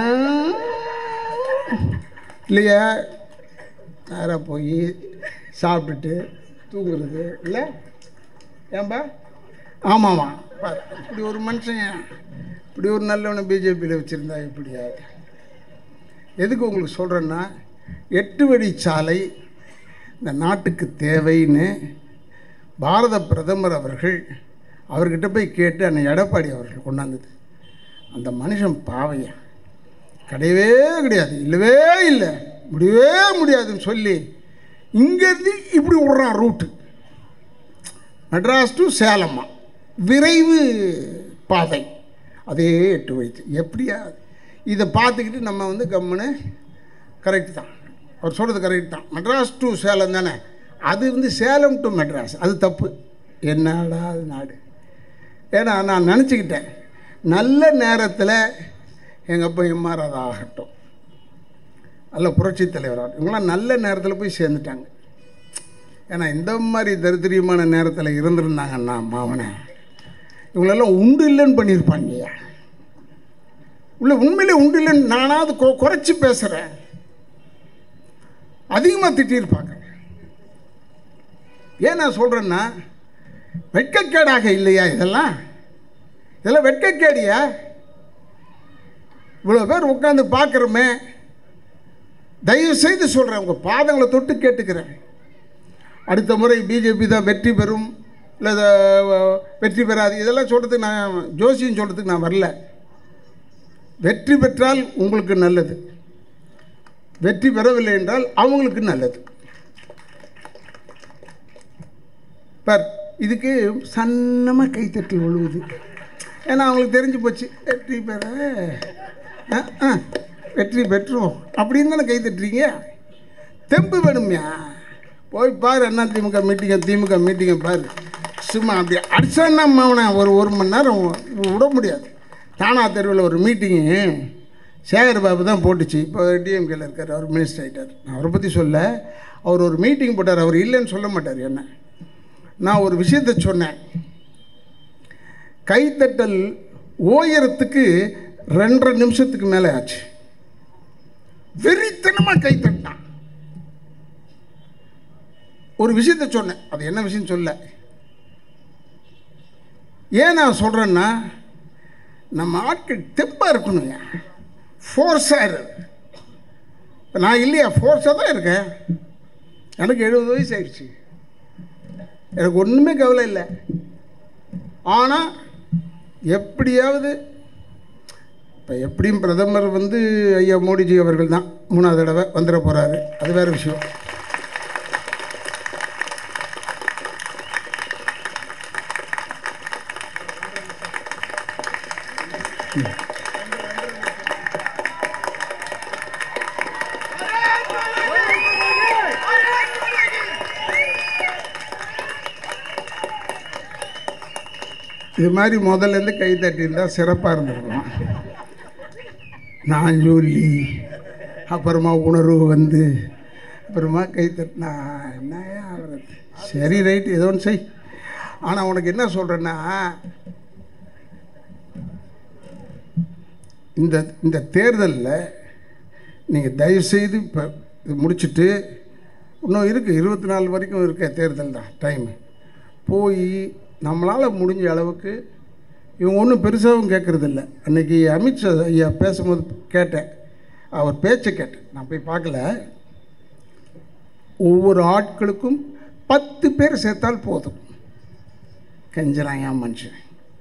இல்லையா நேராக போய் சாப்பிட்டுட்டு தூங்குறது இல்லை ஏன்பா ஆமாம்மா பாரு இப்படி ஒரு மனுஷன் இப்படி ஒரு நல்லவனை பிஜேபியில் வச்சுருந்தா எப்படியா எதுக்கு உங்களுக்கு சொல்கிறேன்னா எட்டு வழி சாலை இந்த நாட்டுக்கு தேவைன்னு பாரத பிரதமர் அவர்கள் அவர்கிட்ட போய் கேட்டு அன்னை எடப்பாடி அவர்கள் கொண்டாந்தது அந்த மனுஷன் பாவையா கிடையவே கிடையாது இல்லவே இல்லை முடியவே முடியாதுன்னு சொல்லி இங்கேருந்து இப்படி விட்றான் ரூட்டு மெட்ராஸ் டு சேலம்மா விரைவு பாதை அதே எட்டு வயசு எப்படியா இதை பார்த்துக்கிட்டு நம்ம வந்து கம்முன்னு கரெக்ட் தான் அவர் சொல்கிறது கரெக்ட் தான் மெட்ராஸ் டு சேலம் தானே அது வந்து சேலம் டு மெட்ராஸ் அது தப்பு என்னடா அது நாடு ஏன்னா நான் நினச்சிக்கிட்டேன் நல்ல நேரத்தில் எங்கள் அப்பா எம்ஆர் ஆகட்டும் நல்ல புரட்சி தலைவராக இவங்களாம் நல்ல நேரத்தில் போய் சேர்ந்துட்டாங்க ஏன்னா இந்த மாதிரி தரித்திரியமான நேரத்தில் இருந்திருந்தாங்கன்னா மாவனை இவங்களெல்லாம் உண்டு இல்லைன்னு பண்ணியிருப்பாங்கய்யா உள்ள உண்மையிலே உண்டு இல்லைன்னு நானாவது கொ குறைச்சி பேசுகிறேன் அதிகமாக திட்டியிருப்பாங்க ஏன் நான் சொல்கிறேன்னா வெட்கக்கேடாக இல்லையா இதெல்லாம் இதெல்லாம் வெட்கக்கேடியா இவ்வளோ பேர் உட்காந்து பார்க்குறோமே தயவு செய்து சொல்கிறேன் உங்கள் பாதங்களை தொட்டு கேட்டுக்கிறேன் அடுத்த முறை பிஜேபி தான் வெற்றி பெறும் இல்லை வெற்றி பெறாது இதெல்லாம் சொல்கிறதுக்கு நான் ஜோசியம் சொல்கிறதுக்கு நான் வரல வெற்றி பெற்றால் உங்களுக்கு நல்லது வெற்றி பெறவில்லை என்றால் அவங்களுக்கு நல்லது பார் இதுக்கு சன்னமாக கைத்தட்டி விழுவுது ஏன்னா அவங்களுக்கு தெரிஞ்சு போச்சு வெற்றி பெற ஆ, ஆ, வெற்றி பெற்றோம் அப்படின்னு தானே கை தட்டுறீங்க தெம்பு வேணும்யா போய் பாரு அண்ணா திமுக மீட்டிங்கை திமுக மீட்டிங்கை பாரு சும்மா அப்படி அடிச்சான்னா அவனை ஒரு ஒரு மணி நேரம் விட முடியாது தானா தெருவில் ஒரு மீட்டிங்கு சேகர் பாபு தான் போட்டுச்சு இப்போ டிஎம்கேல இருக்கார் அவர் மினிஸ்டர் ஆகிட்டார் நான் அவரை பற்றி சொல்ல அவர் ஒரு மீட்டிங் போட்டார் அவர் இல்லைன்னு சொல்ல மாட்டார் என்ன நான் ஒரு விஷயத்தை சொன்னேன் கைத்தட்டல் ஓயரத்துக்கு ரெண்டரை நிமிஷத்துக்கு மேலே ஆச்சு வெறித்தனமாக கைத்தட்டான் ஒரு விஷயத்த சொன்னேன் அது என்ன விஷயம் சொல்ல ஏன் நான் சொல்கிறேன்னா நம்ம ஆட்கள் தெம்பாக இருக்கணுங்க ஃபோர்ஸாக இரு இப்ப நான் இல்லையா ஃபோர்ஸாக தான் இருக்கேன் எனக்கு எழுபது வயசு ஆயிடுச்சு எனக்கு ஒன்றுமே கவலை இல்லை ஆனால் எப்படியாவது இப்போ எப்படியும் பிரதமர் வந்து ஐயா மோடிஜி அவர்கள் தான் மூணாவது தடவை வந்துட போகிறாரு அது வேறு விஷயம் இது மாதிரி முதல்லேருந்து கை தட்டியிருந்தா சிறப்பாக இருந்திருக்கும் நான் சொல்லி அப்புறமா உணர்வு வந்து அப்புறமா கை தட்டினா என்னையா ஆகிறது சரி ரைட்டு ஏதோ ஒன்று செய் ஆனால் உனக்கு என்ன சொல்கிறேன்னா இந்த இந்த தேர்தலில் நீங்கள் தயவுசெய்து இப்போ இது முடிச்சுட்டு இன்னும் இருக்குது இருபத்தி நாலு வரைக்கும் இருக்க தேர்தல் தான் டைமு போய் நம்மளால் முடிஞ்ச அளவுக்கு இவங்க ஒன்றும் பெருசாகவும் கேட்குறதில்ல அன்றைக்கி அமித்ஷா ஐயா பேசும்போது கேட்டேன் அவர் பேச்சை கேட்டேன் நான் போய் பார்க்கல ஒவ்வொரு ஆட்களுக்கும் பத்து பேர் சேர்த்தால் போதும் கெஞ்சறான் ஏன் மனுஷன்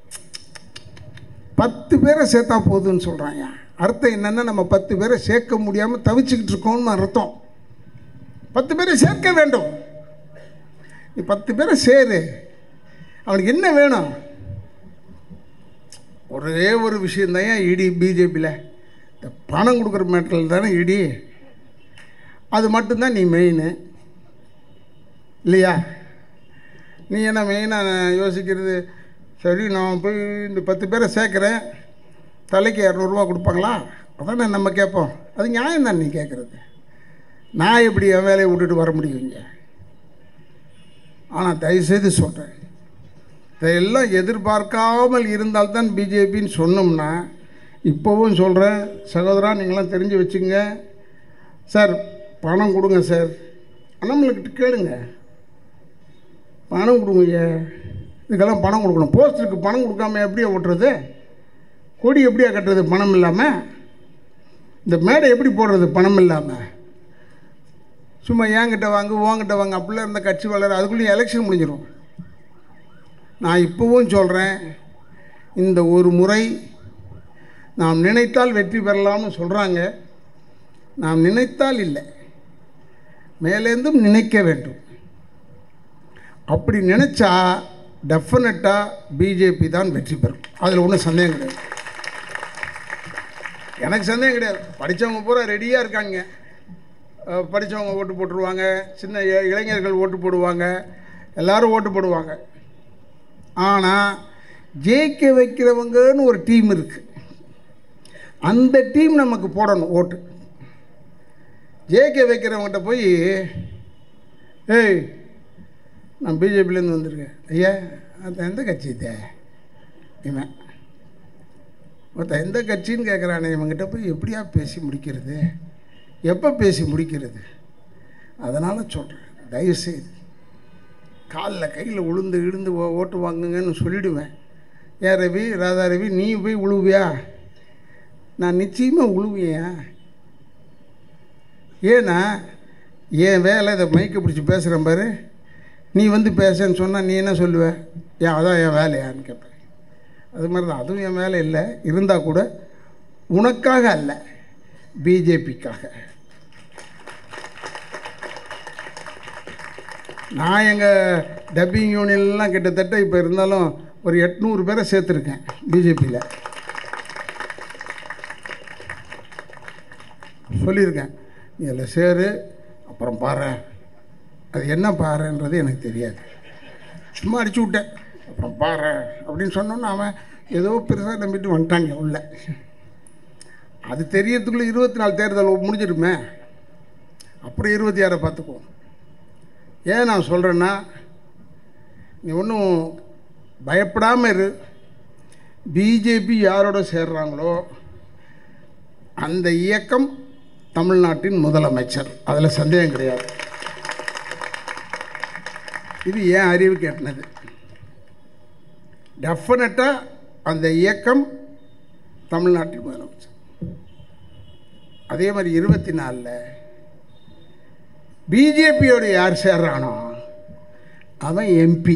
பத்து பேரை சேர்த்தா போதும்னு சொல்கிறாங்க அர்த்தம் என்னென்னா நம்ம பத்து பேரை சேர்க்க முடியாமல் தவிச்சுக்கிட்டு இருக்கோம்னு அர்த்தம் பத்து பேரை சேர்க்க வேண்டும் நீ பத்து பேரை சேரு அவனுக்கு என்ன வேணும் ஒரே ஒரு விஷயந்தான் ஏன் இடி பிஜேபியில் இந்த பணம் கொடுக்குற மேட்டரில் தானே இடி அது மட்டும்தான் நீ மெயின் இல்லையா நீ என்ன மெயினாக யோசிக்கிறது சரி நான் போய் இந்த பத்து பேரை சேர்க்குறேன் தலைக்கு இரநூறுவா கொடுப்பாங்களா அதானே நம்ம கேட்போம் அது நியாயம் தான் நீ கேட்குறது நான் எப்படி என் வேலையை விட்டுட்டு வர முடியும் இங்கே ஆனால் தயவுசெய்து சொல்கிறேன் இதையெல்லாம் எதிர்பார்க்காமல் இருந்தால்தான் பிஜேபின்னு சொன்னோம்னா இப்போவும் சொல்கிறேன் சகோதரா நீங்களாம் தெரிஞ்சு வச்சுங்க சார் பணம் கொடுங்க சார் அண்ணாமலைக்கிட்ட கேளுங்க பணம் கொடுங்க ஐயா இதுக்கெல்லாம் பணம் கொடுக்கணும் போஸ்டருக்கு பணம் கொடுக்காம எப்படியா ஓட்டுறது கொடி எப்படியா கட்டுறது பணம் இல்லாமல் இந்த மேடை எப்படி போடுறது பணம் இல்லாமல் சும்மா ஏங்கிட்ட வாங்க உங்ககிட்ட வாங்க அப்படிலாம் இருந்த கட்சி வளர அதுக்குள்ளேயும் எலெக்ஷன் முடிஞ்சிடும் நான் இப்போவும் சொல்கிறேன் இந்த ஒரு முறை நாம் நினைத்தால் வெற்றி பெறலாம்னு சொல்கிறாங்க நாம் நினைத்தால் இல்லை மேலேருந்தும் நினைக்க வேண்டும் அப்படி நினச்சா டெஃபினட்டாக பிஜேபி தான் வெற்றி பெறும் அதில் ஒன்றும் சந்தேகம் கிடையாது எனக்கு சந்தேகம் கிடையாது படித்தவங்க பூரா ரெடியாக இருக்காங்க அஹ் படித்தவங்க ஓட்டு போட்டுருவாங்க சின்ன இ- இளைஞர்கள் ஓட்டு போடுவாங்க எல்லாரும் ஓட்டு போடுவாங்க ஆனால் ஜெயிக்க வைக்கிறவங்கன்னு ஒரு டீம் இருக்குது அந்த டீம் நமக்கு போடணும் ஓட்டு ஜெயிக்க வைக்கிறவங்ககிட்ட போய் ஏய் நான் பிஜேபிலேருந்து வந்திருக்கேன் ஐயா அது எந்த கட்சி இது இவன் ஒருத்தன் எந்த கட்சின்னு கேட்குறானே இவங்கிட்ட போய் எப்படியா பேசி முடிக்கிறது எப்போ பேசி முடிக்கிறது அதனால் சொல்கிறேன் தயவுசெய்து காலில் கையில் உளுந்து இழுந்து ஓ- ஓட்டு வாங்குங்கன்னு சொல்லிடுவேன் ஏன் ரவி ராதா ரவி நீ போய் உழுவியா நான் நிச்சயமாக உழுவியா ஏன்னா என் வேலை இதை மைக்கை பிடிச்சி பேசுகிறேன் பாரு நீ வந்து பேசன்னு சொன்னால் நீ என்ன சொல்லுவ ஏன் அதான் என் வேலையான்னு கேட்பேன் அது மாதிரி தான் அதுவும் என் வேலை இல்லை இருந்தால் கூட உனக்காக அல்ல பிஜேபிக்காக நான் எங்கள் டப்பிங் யூனியன்லாம் கிட்டத்தட்ட இப்போ இருந்தாலும் ஒரு எட்நூறு பேரை சேர்த்துருக்கேன் பிஜேபியில் சொல்லியிருக்கேன் நீ அதில் சேரு அப்புறம் பாரு அது என்ன பாறைன்றது எனக்கு தெரியாது சும்மா அடிச்சு விட்டேன் அப்புறம் பாரு அப்படின்னு சொன்னோன்னு அவன் ஏதோ பெருசாக நம்பிட்டு வந்துட்டாங்க உள்ள அது தெரியறதுக்குள்ளே இருபத்தி நாலு தேர்தல் முடிஞ்சிருமே அப்புறம் இருபத்தி ஆறை பார்த்துக்குவோம் ஏன் நான் சொல்கிறேன்னா நீ ஒன்றும் பயப்படாமல் இரு பிஜேபி யாரோட சேர்றாங்களோ அந்த இயக்கம் தமிழ்நாட்டின் முதலமைச்சர் அதில் சந்தேகம் கிடையாது இது ஏன் அறிவு கேட்டினது டெஃபினட்டாக அந்த இயக்கம் தமிழ்நாட்டின் முதலமைச்சர் அதே மாதிரி இருபத்தி நாலில் பிஜேபியோட யார் சேர்றானோ அவன் எம்பி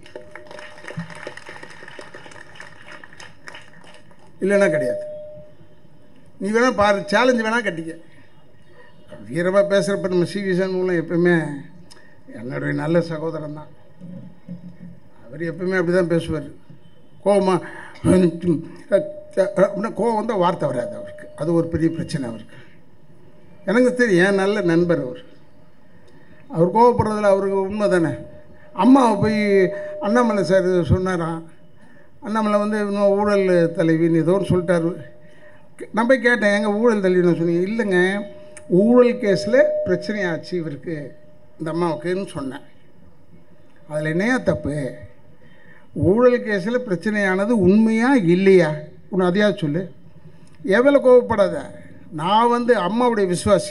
இல்லைன்னா கிடையாது நீ வேணா பாரு சேலஞ்சு வேணா கட்டிக்க வீரமாக பேசுகிறப்ப நம்ம சி வி சண்முகம் எப்பவுமே என்னுடைய நல்ல சகோதரன் தான் அவர் எப்பவுமே அப்படி தான் பேசுவார் கோவமா அப்படின்னா கோவம் வந்தால் வார்த்தை வராது அவருக்கு அது ஒரு பெரிய பிரச்சனை அவருக்கு எனக்கு தெரியும் என் நல்ல நண்பர் அவர் அவர் கோவப்படுறதுல அவருக்கு உண்மை தானே அம்மாவை போய் அண்ணாமலை சார் சொன்னாராம் அண்ணாமலை வந்து இன்னும் ஊழல் தலைவின்னு ஏதோ ஒன்று சொல்லிட்டாரு நான் போய் கேட்டேன் எங்கள் ஊழல் தலைவின்னு சொன்னீங்க இல்லைங்க ஊழல் கேஸில் பிரச்சனையாச்சு இவருக்கு இந்த அம்மாவுக்குன்னு சொன்னேன் அதில் என்னையா தப்பு ஊழல் கேஸில் பிரச்சனையானது உண்மையா இல்லையா உன்னை அதையா சொல்லு எவ்வளோ கோவப்படாத நான் வந்து அம்மாவுடைய விசுவாசி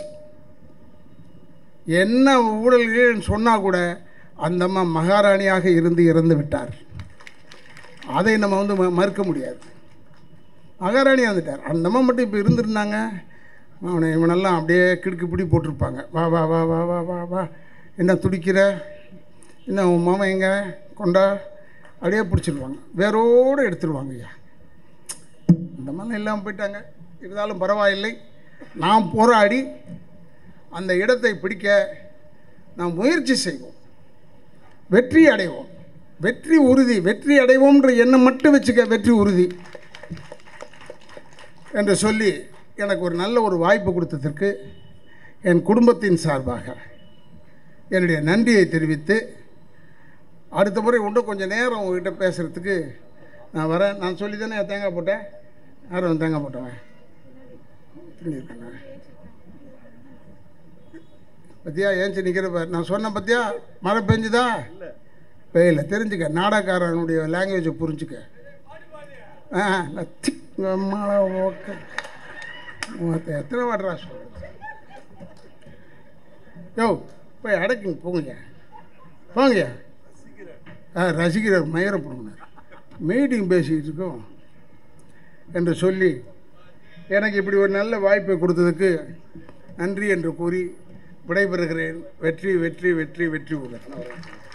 என்ன ஊழல்கள் சொன்னால் கூட அந்த அம்மா மகாராணியாக இருந்து இறந்து விட்டார் அதை நம்ம வந்து ம- மறுக்க முடியாது மகாராணியாக இருந்துட்டார் அந்த அம்மா மட்டும் இப்போ இருந்திருந்தாங்க அவனை இவனெல்லாம் அப்படியே கிடுக்கு பிடி போட்டிருப்பாங்க வா வா வா வா வா வா வா என்ன துடிக்கிற என்ன உன் மாமா எங்க கொண்டா அப்படியே பிடிச்சிருவாங்க வேரோடு எடுத்துருவாங்க ஐயா இந்த மாதிரிலாம் இல்லாமல் போயிட்டாங்க இருந்தாலும் பரவாயில்லை நாம் போராடி அந்த இடத்தை பிடிக்க நாம் முயற்சி செய்வோம் வெற்றி அடைவோம் வெற்றி உறுதி வெற்றி அடைவோம்ன்ற எண்ணம் மட்டும் வச்சுக்க வெற்றி உறுதி என்று சொல்லி எனக்கு ஒரு நல்ல ஒரு வாய்ப்பு கொடுத்ததற்கு என் குடும்பத்தின் சார்பாக என்னுடைய நன்றியை தெரிவித்து அடுத்த முறை இன்னும் கொஞ்சம் நேரம் உங்ககிட்ட பேசுகிறதுக்கு நான் வரேன் நான் சொல்லி தானே தேங்காய் போட்டேன் யாரும் தேங்காய் போட்டவன் பண்ணியிருக்கேண்ணா பத்தியா ஏஞ்சி நிற்கிற பாரு நான் சொன்னேன் பத்தியா மழை பெஞ்சுதா பெய்யல தெரிஞ்சுக்க நாடகாரனுடைய லாங்குவேஜை புரிஞ்சுக்க ஆ லத்தி மழை ஓக்க மொத்த எத்தனை வாட்டரா சொல்கிறது யோ போய் அடைக்குங்க போங்கய்யா போங்கய்யா ஆ ரசிகர் மயிரம் போனார் மீட்டிங் பேசிக்கிட்டு இருக்கோம் என்று சொல்லி எனக்கு இப்படி ஒரு நல்ல வாய்ப்பை கொடுத்ததுக்கு நன்றி என்று கூறி விடைபெறுகிறேன் வெற்றி வெற்றி வெற்றி வெற்றி உலகம்